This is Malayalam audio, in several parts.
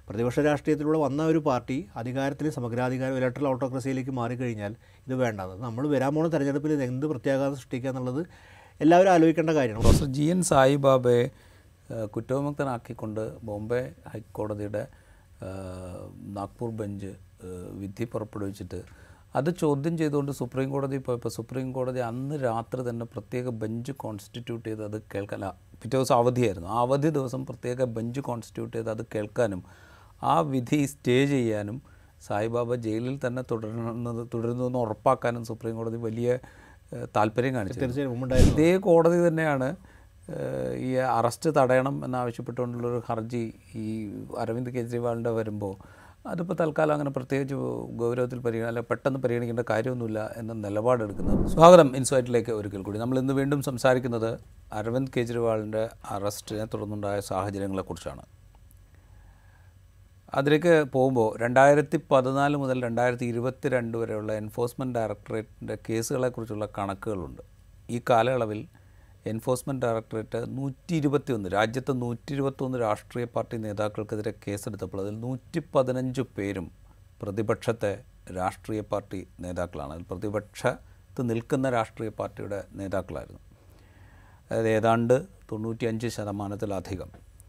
പ്രതിപക്ഷ രാഷ്ട്രീയത്തിലൂടെ വന്ന ഒരു പാർട്ടി അധികാരത്തിൽ സമഗ്രാധികാരം ഇലക്ട്രൽ ഓട്ടോക്രസിയിലേക്ക് മാറിക്കഴിഞ്ഞാൽ ഇത് വേണ്ടത് നമ്മൾ വരാൻ പോകുന്ന തെരഞ്ഞെടുപ്പിൽ ഇത് എന്ത് പ്രത്യാഘാതം സൃഷ്ടിക്കുക എന്നുള്ളത് എല്ലാവരും ആലോചിക്കേണ്ട കാര്യമാണ് പ്രൊഫസർ ജി എൻ സായിബാബയെ ഏഹ്, കുറ്റവിമുക്തനാക്കിക്കൊണ്ട് ബോംബെ ഹൈക്കോടതിയുടെ ഏഹ്, നാഗ്പൂർ ബെഞ്ച് ഏഹ്, വിധി പുറപ്പെടുവിച്ചിട്ട് അത് ചോദ്യം ചെയ്തുകൊണ്ട് സുപ്രീം കോടതി പോയപ്പോൾ സുപ്രീം കോടതി അന്ന് രാത്രി തന്നെ പ്രത്യേക ബെഞ്ച് കോൺസ്റ്റിറ്റ്യൂട്ട് ചെയ്ത് അത് കേൾക്കാൻ അല്ല, പിറ്റേ ദിവസം അവധിയായിരുന്നു ആ അവധി ദിവസം പ്രത്യേക ബെഞ്ച് കോൺസ്റ്റിറ്റ്യൂട്ട് ചെയ്ത് അത് കേൾക്കാനും ആ വിധി സ്റ്റേ ചെയ്യാനും സായിബാബ ജയിലിൽ തന്നെ തുടരുന്നത് തുടരുന്നു എന്ന് ഉറപ്പാക്കാനും സുപ്രീം കോടതി വലിയ ഏഹ്, താല്പര്യം കാണിച്ചു തീർച്ചയായും മുമ്പുണ്ടായിരുന്നു ഇതേ കോടതി തന്നെയാണ് ഏഹ്, ഈ അറസ്റ്റ് തടയണം എന്നാവശ്യപ്പെട്ടുകൊണ്ടുള്ളൊരു ഹർജി ഈ അരവിന്ദ് കെജ്രിവാളിൻ്റെ വരുമ്പോൾ അതിപ്പോൾ തൽക്കാലം അങ്ങനെ പ്രത്യേകിച്ച് ഗൗരവത്തിൽ പരിഗണന അല്ല പെട്ടെന്ന് പരിഗണിക്കേണ്ട കാര്യമൊന്നുമില്ല എന്ന നിലപാടെടുക്കുന്നത് സ്വാഗതം ഇൻസൈറ്റിലേക്ക് ഒരിക്കൽ കൂടി നമ്മൾ ഇന്ന് വീണ്ടും സംസാരിക്കുന്നത് അരവിന്ദ് കെജ്രിവാളിൻ്റെ അറസ്റ്റിനെ തുടർന്നുണ്ടായ സാഹചര്യങ്ങളെക്കുറിച്ചാണ് അതിലേക്ക് പോകുമ്പോൾ രണ്ടായിരത്തി പതിനാല് മുതൽ രണ്ടായിരത്തി ഇരുപത്തി രണ്ട് വരെയുള്ള എൻഫോഴ്സ്മെൻറ്റ് ഡയറക്ടറേറ്റിൻ്റെ കേസുകളെക്കുറിച്ചുള്ള കണക്കുകളുണ്ട് ഈ കാലയളവിൽ എൻഫോഴ്സ്മെൻറ്റ് ഡയറക്ടറേറ്റ് നൂറ്റി ഇരുപത്തിയൊന്ന് രാജ്യത്തെ നൂറ്റി ഇരുപത്തൊന്ന് രാഷ്ട്രീയ പാർട്ടി നേതാക്കൾക്കെതിരെ കേസെടുത്തപ്പോൾ അതിൽ നൂറ്റി പതിനഞ്ച് പേരും പ്രതിപക്ഷത്തെ രാഷ്ട്രീയ പാർട്ടി നേതാക്കളാണ് അതിൽ പ്രതിപക്ഷത്ത് നിൽക്കുന്ന രാഷ്ട്രീയ പാർട്ടിയുടെ നേതാക്കളായിരുന്നു അതായത് ഏതാണ്ട് തൊണ്ണൂറ്റിയഞ്ച് ശതമാനത്തിലധികം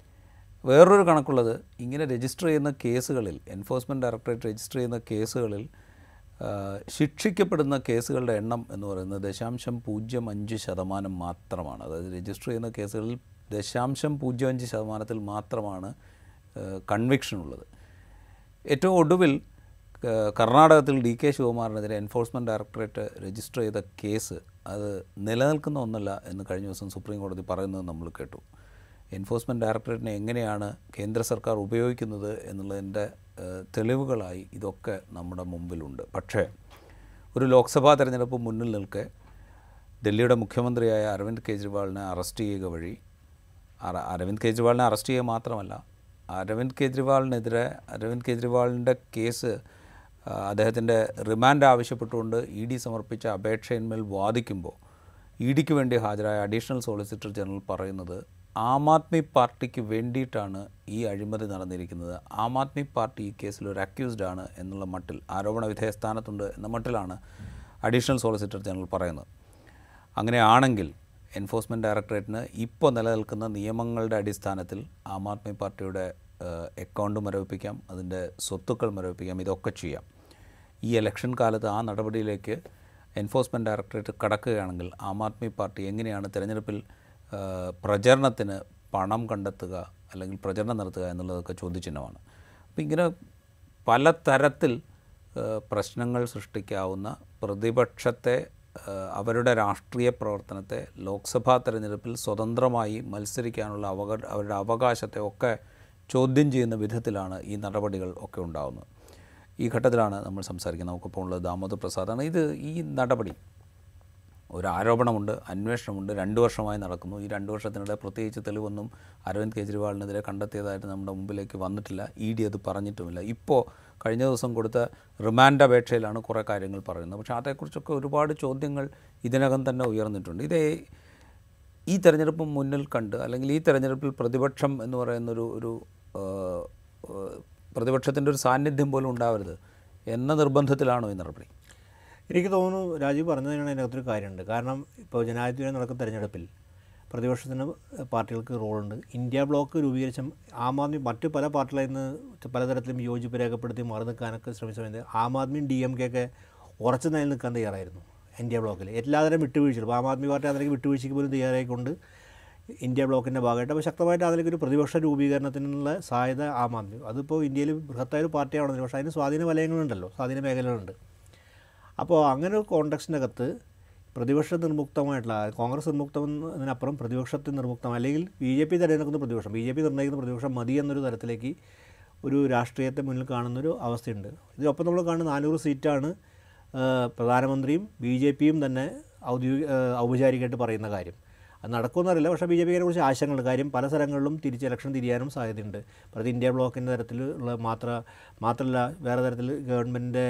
വേറൊരു കണക്കുള്ളത് ഇങ്ങനെ രജിസ്റ്റർ ചെയ്യുന്ന കേസുകളിൽ എൻഫോഴ്സ്മെൻറ്റ് ഡയറക്ടറേറ്റ് രജിസ്റ്റർ ചെയ്യുന്ന കേസുകളിൽ ആ, ശിക്ഷിക്കപ്പെടുന്ന കേസുകളുടെ എണ്ണം എന്ന് പറയുന്നത് ദശാംശം പൂജ്യം അഞ്ച് ശതമാനം മാത്രമാണ് അതായത് രജിസ്റ്റർ ചെയ്യുന്ന കേസുകളിൽ ദശാംശം പൂജ്യം അഞ്ച് ശതമാനത്തിൽ മാത്രമാണ് കൺവിക്ഷൻ ഉള്ളത് ഏറ്റവും ഒടുവിൽ ക- കർണാടകത്തിൽ ഡി കെ ശിവകുമാറിനെതിരെ എൻഫോഴ്സ്മെൻറ്റ് ഡയറക്ടറേറ്റ് രജിസ്റ്റർ ചെയ്ത കേസ് അത് നിലനിൽക്കുന്ന ഒന്നല്ല എന്ന് കഴിഞ്ഞ ദിവസം സുപ്രീം കോടതി പറയുന്നത് നമ്മൾ കേട്ടു എൻഫോഴ്സ്മെൻറ്റ് ഡയറക്ടറേറ്റിനെ എങ്ങനെയാണ് കേന്ദ്ര സർക്കാർ ഉപയോഗിക്കുന്നത് എന്നുള്ളതിൻ്റെ ഏഹ്, തെളിവുകളായി ഇതൊക്കെ നമ്മുടെ മുമ്പിലുണ്ട് പക്ഷേ ഒരു ലോക്സഭാ തെരഞ്ഞെടുപ്പ് മുന്നിൽ നിൽക്കെ ഡൽഹിയുടെ മുഖ്യമന്ത്രിയായ അരവിന്ദ് കെജ്രിവാളിനെ അറസ്റ്റ് ചെയ്യുക വഴി അര- അരവിന്ദ് കെജ്രിവാളിനെ അറസ്റ്റ് ചെയ്യുക മാത്രമല്ല അരവിന്ദ് കെജ്രിവാളിനെതിരെ അരവിന്ദ് കെജ്രിവാളിൻ്റെ കേസ് ആ, അദ്ദേഹത്തിൻ്റെ റിമാൻഡ് ആവശ്യപ്പെട്ടുകൊണ്ട് ഇ ഡി സമർപ്പിച്ച അപേക്ഷയിന്മേൽ വാദിക്കുമ്പോൾ ഇ ഡിക്ക് വേണ്ടി ഹാജരായ അഡീഷണൽ സോളിസിറ്റർ ജനറൽ പറയുന്നത് ആം ആദ്മി പാർട്ടിക്ക് വേണ്ടിയിട്ടാണ് ഈ അഴിമതി നടന്നിരിക്കുന്നത് ആം ആദ്മി പാർട്ടി ഈ കേസിൽ ഒരു അക്യൂസ്ഡ് ആണ് എന്നുള്ള മട്ടിൽ ആരോപണ വിധേയ സ്ഥാനത്തുണ്ട് എന്ന മട്ടിലാണ് അഡീഷണൽ സോളിസിറ്റർ ജനറൽ പറയുന്നത് അങ്ങനെയാണെങ്കിൽ എൻഫോഴ്സ്മെൻറ്റ് ഡയറക്ടറേറ്റിന് ഇപ്പോൾ നിലനിൽക്കുന്ന നിയമങ്ങളുടെ അടിസ്ഥാനത്തിൽ ആം ആദ്മി പാർട്ടിയുടെ ഏഹ്, അക്കൗണ്ട് മരവിപ്പിക്കാം അതിൻ്റെ സ്വത്തുക്കൾ മരവിപ്പിക്കാം ഇതൊക്കെ ചെയ്യാം ഈ ഇലക്ഷൻ കാലത്ത് ആ നടപടിയിലേക്ക് എൻഫോഴ്സ്മെൻറ്റ് ഡയറക്ടറേറ്റ് കടക്കുകയാണെങ്കിൽ ആം ആദ്മി പാർട്ടി എങ്ങനെയാണ് തിരഞ്ഞെടുപ്പിൽ ഏഹ്, പ്രചരണത്തിന് പണം കണ്ടെത്തുക അല്ലെങ്കിൽ പ്രചരണം നടത്തുക എന്നുള്ളതൊക്കെ ചോദ്യചിഹ്നമാണ് അപ്പോൾ ഇങ്ങനെ പലതരത്തിൽ ഏഹ്, പ്രശ്നങ്ങൾ സൃഷ്ടിക്കാവുന്ന പ്രതിപക്ഷത്തെ ഏഹ്, അവരുടെ രാഷ്ട്രീയ പ്രവർത്തനത്തെ ലോക്സഭാ തെരഞ്ഞെടുപ്പിൽ സ്വതന്ത്രമായി മത്സരിക്കാനുള്ള അവക അവരുടെ അവകാശത്തെ ഒക്കെ ചോദ്യം ചെയ്യുന്ന വിധത്തിലാണ് ഈ നടപടികൾ ഒക്കെ ഉണ്ടാകുന്നത് ഈ ഘട്ടത്തിലാണ് നമ്മൾ സംസാരിക്കുന്നത് നമുക്കിപ്പോൾ ഉള്ളത് ദാമോദർ പ്രസാദാണ് ഇത് ഈ നടപടി ഒരു ആരോപണമുണ്ട് അന്വേഷണമുണ്ട് രണ്ട് വർഷമായി നടക്കുന്നു ഈ രണ്ട് വർഷത്തിനിടെ പ്രത്യേകിച്ച് തെളിവൊന്നും അരവിന്ദ് കെജ്രിവാളിനെതിരെ കണ്ടെത്തിയതായിട്ട് നമ്മുടെ മുമ്പിലേക്ക് വന്നിട്ടില്ല ഇ ഡി അത് പറഞ്ഞിട്ടുമില്ല ഇപ്പോൾ കഴിഞ്ഞ ദിവസം കൊടുത്ത റിമാൻഡ് അപേക്ഷയിലാണ് കുറേ കാര്യങ്ങൾ പറയുന്നത് പക്ഷേ അതേക്കുറിച്ചൊക്കെ ഒരുപാട് ചോദ്യങ്ങൾ ഇതിനകം തന്നെ ഉയർന്നിട്ടുണ്ട് ഇതേ ഈ തെരഞ്ഞെടുപ്പ് മുന്നിൽ കണ്ട് അല്ലെങ്കിൽ ഈ തെരഞ്ഞെടുപ്പിൽ പ്രതിപക്ഷം എന്ന് പറയുന്നൊരു ഒരു പ്രതിപക്ഷത്തിൻ്റെ ഒരു സാന്നിധ്യം പോലും ഉണ്ടാവരുത് എന്ന നിർബന്ധത്തിലാണോ ഈ നടപടി എനിക്ക് തോന്നുന്നു രാജീവ് പറഞ്ഞതിനാണ് അതിനകത്തൊരു കാര്യമുണ്ട് കാരണം ഇപ്പോൾ ജനാധിപത്യം നടക്കുന്ന തെരഞ്ഞെടുപ്പിൽ പ്രതിപക്ഷത്തിന് പാർട്ടികൾക്ക് റോളുണ്ട് ഇന്ത്യ ബ്ലോക്ക് രൂപീകരിച്ച ആം ആദ്മി മറ്റു പല പാർട്ടികളിൽ നിന്ന് പലതരത്തിലും യോജിപ്പ് രേഖപ്പെടുത്തി മാറി നിൽക്കാനൊക്കെ ശ്രമിച്ച സമയത്ത് Aam Aadmi D M K ഒക്കെ ഉറച്ചു നില നിൽക്കാൻ തയ്യാറായിരുന്നു ഇന്ത്യ ബ്ലോക്കിൽ എല്ലാതരം വിട്ടുവീഴ്ചകളും ആം ആദ്മി പാർട്ടി അതിലേക്ക് വിട്ടുവീഴ്ചയ്ക്ക് പോലും തയ്യാറായിക്കൊണ്ട് ഇന്ത്യ ബ്ലോക്കിൻ്റെ ഭാഗമായിട്ട് അപ്പോൾ ശക്തമായിട്ട് അതിലേക്ക് ഒരു പ്രതിപക്ഷ രൂപീകരണത്തിനുള്ള സാധ്യത ആം ആദ്മി അതിപ്പോൾ ഇന്ത്യയിൽ ബൃഹത്തായ ഒരു പാർട്ടിയാണെന്ന് പക്ഷേ അതിന് സ്വാധീന വലയങ്ങളുണ്ടല്ലോ സ്വാധീന മേഖലകളുണ്ട് അപ്പോൾ അങ്ങനെ ഒരു കോണ്ടക്സ്റ്റിനകത്ത് പ്രതിപക്ഷ നിർമുക്തമായിട്ടുള്ള കോൺഗ്രസ് നിർമുക്തമെന്നതിനപ്പുറം പ്രതിപക്ഷത്തിൽ നിർമുക്തം അല്ലെങ്കിൽ ബി ജെ പി തിരഞ്ഞെടുക്കുന്ന പ്രതിപക്ഷം ബി ജെ പി നിർണ്ണയിക്കുന്ന പ്രതിപക്ഷം മതി എന്നൊരു തരത്തിലേക്ക് ഒരു രാഷ്ട്രീയത്തെ മുന്നിൽ കാണുന്നൊരു അവസ്ഥയുണ്ട് ഇതിനൊപ്പം നമ്മൾ കാണുന്ന നാനൂറ് സീറ്റാണ് ആ, പ്രധാനമന്ത്രിയും ബി ജെ പിയും തന്നെ ഔദ്യോഗിക ആ, ഔപചാരികമായിട്ട് പറയുന്ന കാര്യം അത് നടക്കുമെന്നറിയില്ല പക്ഷേ ബി ജെ പിയെ കുറിച്ച് ആശങ്കകളുണ്ട് കാര്യം പല സ്ഥലങ്ങളിലും തിരിച്ച് ഇലക്ഷൻ തിരിയാനും സാധ്യതയുണ്ട് പ്രതി ഇന്ത്യ ബ്ലോക്കിൻ്റെ തരത്തിലുള്ള മാത്ര മാത്രമല്ല വേറെ തരത്തിൽ ഗവൺമെൻറ്റിൻ്റെ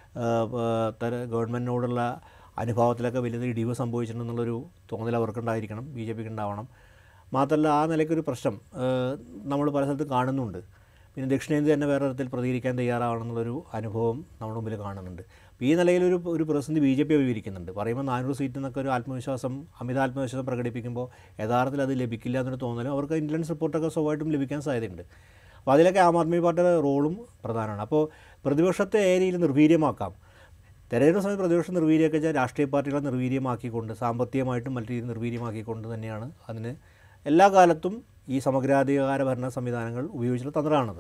തര ഗവൺമെൻറ്റിനോടുള്ള അനുഭവത്തിലൊക്കെ വലിയ ഇടിവ് സംഭവിച്ചിട്ടുണ്ടെന്നുള്ളൊരു തോന്നൽ അവർക്കുണ്ടായിരിക്കണം ബി ജെ പിക്ക് ഉണ്ടാവണം മാത്രമല്ല ആ നിലയ്ക്കൊരു പ്രശ്നം നമ്മൾ പല സ്ഥലത്തും കാണുന്നുണ്ട് പിന്നെ ദക്ഷിണേന്ത്യ തന്നെ വേറെ തരത്തിൽ പ്രതികരിക്കാൻ തയ്യാറാവണമെന്നുള്ളൊരു അനുഭവം നമ്മുടെ മുമ്പിൽ കാണുന്നുണ്ട് അപ്പോൾ ഈ നിലയിൽ ഒരു ഒരു പ്രതിസന്ധി ബി ജെ പി അഭിമുഖീകരിക്കുന്നുണ്ട് പറയുമ്പോൾ നാനൂറ് സീറ്റ് എന്നൊക്കെ ഒരു ആത്മവിശ്വാസം അമിത ആത്മവിശ്വാസം പ്രകടിപ്പിക്കുമ്പോൾ യഥാർത്ഥത്തിൽ അത് ലഭിക്കില്ല എന്നൊരു തോന്നലും അവർക്ക് ഇൻ്റലിജൻസ് റിപ്പോർട്ടൊക്കെ സ്വാഭാവികമായിട്ടും ലഭിക്കാൻ സാധ്യതയുണ്ട് അപ്പോൾ അതിലൊക്കെ ആം ആദ്മി പാർട്ടിയുടെ റോളും പ്രധാനമാണ് അപ്പോൾ പ്രതിപക്ഷത്തെ ഏരിയയിൽ നിർവീര്യമാക്കാം തെരഞ്ഞെടുപ്പ് സമയത്ത് പ്രതിപക്ഷം നിർവീര്യമൊക്കെ വെച്ചാൽ രാഷ്ട്രീയ പാർട്ടികളെ നിർവീര്യമാക്കിക്കൊണ്ട് സാമ്പത്തികമായിട്ടും മറ്റു രീതിയിൽ നിർവീര്യമാക്കിക്കൊണ്ട് തന്നെയാണ് അതിന് എല്ലാ കാലത്തും ഈ സമഗ്രാധികാര ഭരണ സംവിധാനങ്ങൾ ഉപയോഗിച്ചിട്ടുള്ള തന്ത്രമാണത്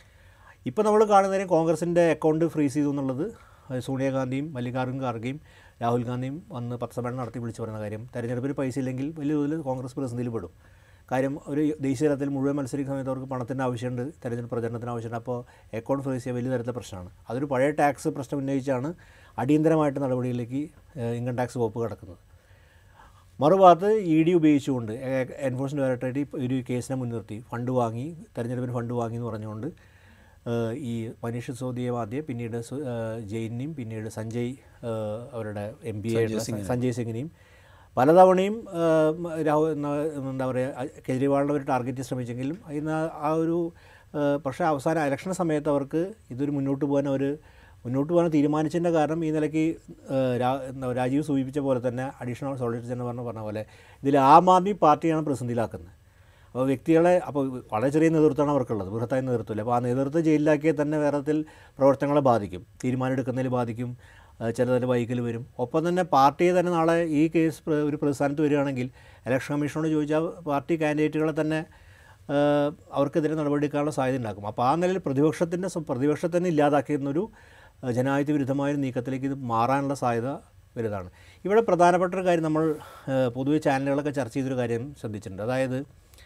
ഇപ്പോൾ നമ്മൾ കാണുന്നതിന് കോൺഗ്രസിൻ്റെ അക്കൗണ്ട് ഫ്രീസ് ചെയ്തു എന്നുള്ളത് അത് സോണിയാഗാന്ധിയും മല്ലികാർജ്ജുൻ ഖാർഗെയും രാഹുൽ ഗാന്ധിയും വന്ന് പത്രസമ്മേളനം നടത്തി വിളിച്ചു പറയുന്ന കാര്യം തെരഞ്ഞെടുപ്പിൽ പൈസ ഇല്ലെങ്കിൽ വലിയ തോതിൽ കോൺഗ്രസ് പ്രതിസന്ധിയിൽ പെടും കാര്യം ഒരു ദേശീയ തലത്തിൽ മുഴുവൻ മത്സരിക്കുന്ന സമയത്ത് അവർക്ക് പണത്തിൻ്റെ ആവശ്യമുണ്ട് തെരഞ്ഞെടുപ്പ് പ്രചരണത്തിന് ആവശ്യമുണ്ട് അപ്പോൾ അക്കൗണ്ട് ഫ്രീസ് ചെയ്യാൻ വലിയ തരത്തിലെ പ്രശ്നമാണ് അതൊരു പഴയ ടാക്സ് പ്രശ്നം ഉന്നയിച്ചാണ് അടിയന്തരമായിട്ട് നടപടിയിലേക്ക് ഇൻകം ടാക്സ് വകുപ്പ് കിടക്കുന്നത് മറുഭാഗത്ത് ഇ ഡി ഉപയോഗിച്ചുകൊണ്ട് എൻഫോഴ്സ്മെൻറ്റ് ഡയറക്ടറേറ്റ് ഒരു കേസിനെ മുൻനിർത്തി ഫണ്ട് വാങ്ങി തെരഞ്ഞെടുപ്പിന് ഫണ്ട് വാങ്ങി എന്ന് പറഞ്ഞുകൊണ്ട് ഏഹ് ഈ മനീഷ് സിസോദിയെ ആദ്യം പിന്നീട് സു- ഏഹ് ജെയിനിനെയും പിന്നീട് സഞ്ജയ് ഏഹ് അവരുടെ എം പി സഞ്ജയ് സിംഗിനെയും പലതവണയും ഏഹ് മ- രാഹുൽ ന- എന്താ പറയുക കെജ്രിവാളിനെ ഒരു ടാർഗറ്റ് ശ്രമിച്ചെങ്കിലും അതിന് ആ- ആ ഒരു ഏഹ് പക്ഷേ അവസാന ഇലക്ഷൻ സമയത്ത് അവർക്ക് ഇതൊരു മുന്നോട്ട് പോകാൻ അവർ മുന്നോട്ട് പോകാൻ തീരുമാനിച്ചതിൻ്റെ കാരണം ഈ നിലയ്ക്ക് ഏഹ് രാ- എന്താ രാജീവ് സൂചിപ്പിച്ച പോലെ തന്നെ അഡീഷണൽ സോളിറ്റർ എന്ന് പറഞ്ഞ പറഞ്ഞ പോലെ ഇതിൽ ആം ആദ്മി പാർട്ടിയാണ് പ്രതിസന്ധിയിലാക്കുന്നത് അപ്പോൾ വ്യക്തികളെ അപ്പോൾ വളരെ ചെറിയ നേതൃത്വമാണ് അവർക്കുള്ളത് ബൃഹത്തായ നേതൃത്വമില്ല അപ്പോൾ ആ നേതൃത്വം ജയിലിലാക്കിയാൽ തന്നെ വേറെ തരത്തിൽ പ്രവർത്തനങ്ങളെ ബാധിക്കും തീരുമാനം എടുക്കുന്നതിൽ ബാധിക്കും ചിലതിൽ വൈകൽ വരും ഒപ്പം തന്നെ പാർട്ടിയെ തന്നെ നാളെ ഈ കേസ് പ്ര- ഒരു പ്രതിസ്ഥാനത്ത് വരികയാണെങ്കിൽ ഇലക്ഷൻ കമ്മീഷനോട് ചോദിച്ചാൽ പാർട്ടി കാൻഡിഡേറ്റുകളെ തന്നെ ഏഹ് അവർക്കെതിരെ നടപടിയെടുക്കാനുള്ള സാധ്യത ഉണ്ടാക്കും അപ്പോൾ ആ നിലയിൽ പ്രതിപക്ഷത്തിൻ്റെ സ്വ- പ്രതിപക്ഷത്തിനെ ഇല്ലാതാക്കിയിരുന്നൊരു ഏഹ് ജനാധിപത്യ വിരുദ്ധമായ ഒരു നീക്കത്തിലേക്ക് ഇത് മാറാനുള്ള സാധ്യത വലുതാണ് ഇവിടെ പ്രധാനപ്പെട്ട ഒരു കാര്യം നമ്മൾ ഏഹ് പൊതുവെ ചാനലുകളൊക്കെ ചർച്ച ചെയ്തൊരു കാര്യം ശ്രദ്ധിച്ചിട്ടുണ്ട് അതായത്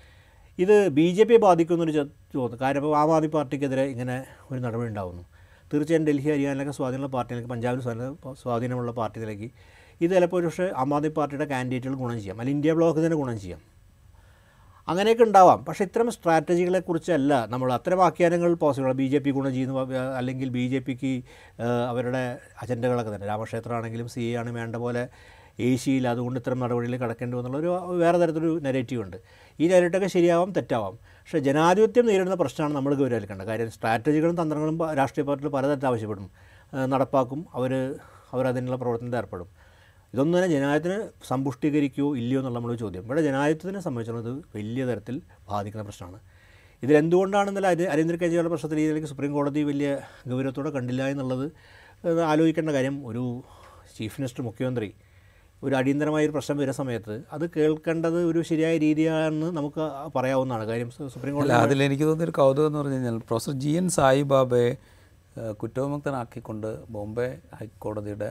ഇത് ബി ജെ പിയെ ബാധിക്കുന്നൊരു ചോ- ചോദ്യം കാര്യം ഇപ്പോൾ ആം ആദ്മി പാർട്ടിക്കെതിരെ ഇങ്ങനെ ഒരു നടപടി ഉണ്ടാകുന്നു തീർച്ചയായും ഡൽഹി ഹരിയാനയിലൊക്കെ സ്വാധീനമുള്ള പാർട്ടിയിലേക്ക് പഞ്ചാബിൽ സ്വാധീന- സ്വാധീനമുള്ള പാർട്ടിയിലേക്ക് ഇത് ചിലപ്പോൾ ഒരു പക്ഷേ ആം ആദ്മി പാർട്ടിയുടെ കാൻഡിഡേറ്റുകൾ ഗുണം ചെയ്യാം അല്ലെങ്കിൽ ഇന്ത്യ ബ്ലോക്ക് തന്നെ ഗുണം ചെയ്യാം അങ്ങനെയൊക്കെ ഉണ്ടാവാം പക്ഷേ ഇത്തരം സ്ട്രാറ്റജികളെ കുറിച്ചല്ല നമ്മൾ അത്തരം ആഖ്യാനങ്ങൾ പോസിബിൾ ബി ജെ പി ഗുണം ചെയ്യുന്നു വ- അല്ലെങ്കിൽ ബി ജെ പിക്ക് അവരുടെ അജണ്ടകളൊക്കെ തന്നെ രാമക്ഷേത്രം ആണെങ്കിലും സി എ ആണ് വേണ്ട പോലെ ഏഷ്യയിൽ അതുകൊണ്ട് ഇത്തരം നടപടിയിൽ കടക്കേണ്ടി വന്നുള്ളൊരു വേറെ തരത്തിലൊരു നെഗറ്റീവ് ഉണ്ട് ഈ നെഗറ്റീവൊക്കെ ശരിയാവാം തെറ്റാവാം പക്ഷേ ജനാധിപത്യം നേരിടുന്ന പ്രശ്നമാണ് നമ്മൾ ഗൗരവൽക്കേണ്ടത് കാര്യം സ്ട്രാറ്റജികളും തന്ത്രങ്ങളും പ- രാഷ്ട്രീയ പാർട്ടികൾ പലതരത്തിൽ ആവശ്യപ്പെടും ഏഹ് നടപ്പാക്കും അവർ അവരതിനുള്ള പ്രവർത്തനത്തിൽ ഏർപ്പെടും ഇതൊന്നും തന്നെ ജനാധിപത്യത്തിന് സമ്പുഷ്ടീകരിക്കുകയോ ഇല്ലയോ എന്നുള്ള നമ്മുടെ ചോദ്യം ഇവിടെ ജനാധിപത്യത്തിനെ സംബന്ധിച്ചിടത്തോളം ഇത് വലിയ തരത്തിൽ ബാധിക്കുന്ന പ്രശ്നമാണ് ഇതിലെന്തുകൊണ്ടാണ് ഇന്നലെ അരി അരവിന്ദ്ര കെജ്രിവാൾ പ്രശ്നത്തിൽ ഇതിലേക്ക് സുപ്രീം കോടതി വലിയ ഗൗരവത്തോടെ കണ്ടില്ല എന്നുള്ളത് ഏഹ് ആലോചിക്കേണ്ട കാര്യം ഒരു ചീഫ് മിനിസ്റ്റർ മുഖ്യമന്ത്രി ഒരു അടിയന്തരമായ ഒരു പ്രശ്നം വരുന്ന സമയത്ത് അത് കേൾക്കേണ്ടത് ഒരു ശരിയായ രീതിയാണെന്ന് നമുക്ക് പറയാവുന്നതാണ് കാര്യം സു- സുപ്രീം അല്ല കോടതി അതിലെനിക്ക് തോന്നിയൊരു കൗതുകം എന്ന് പറഞ്ഞു കഴിഞ്ഞാൽ പ്രൊഫസർ ജി എൻ സായിബാബയെ ഏഹ്, കുറ്റവിമുക്തനാക്കിക്കൊണ്ട് ബോംബെ ഹൈക്കോടതിയുടെ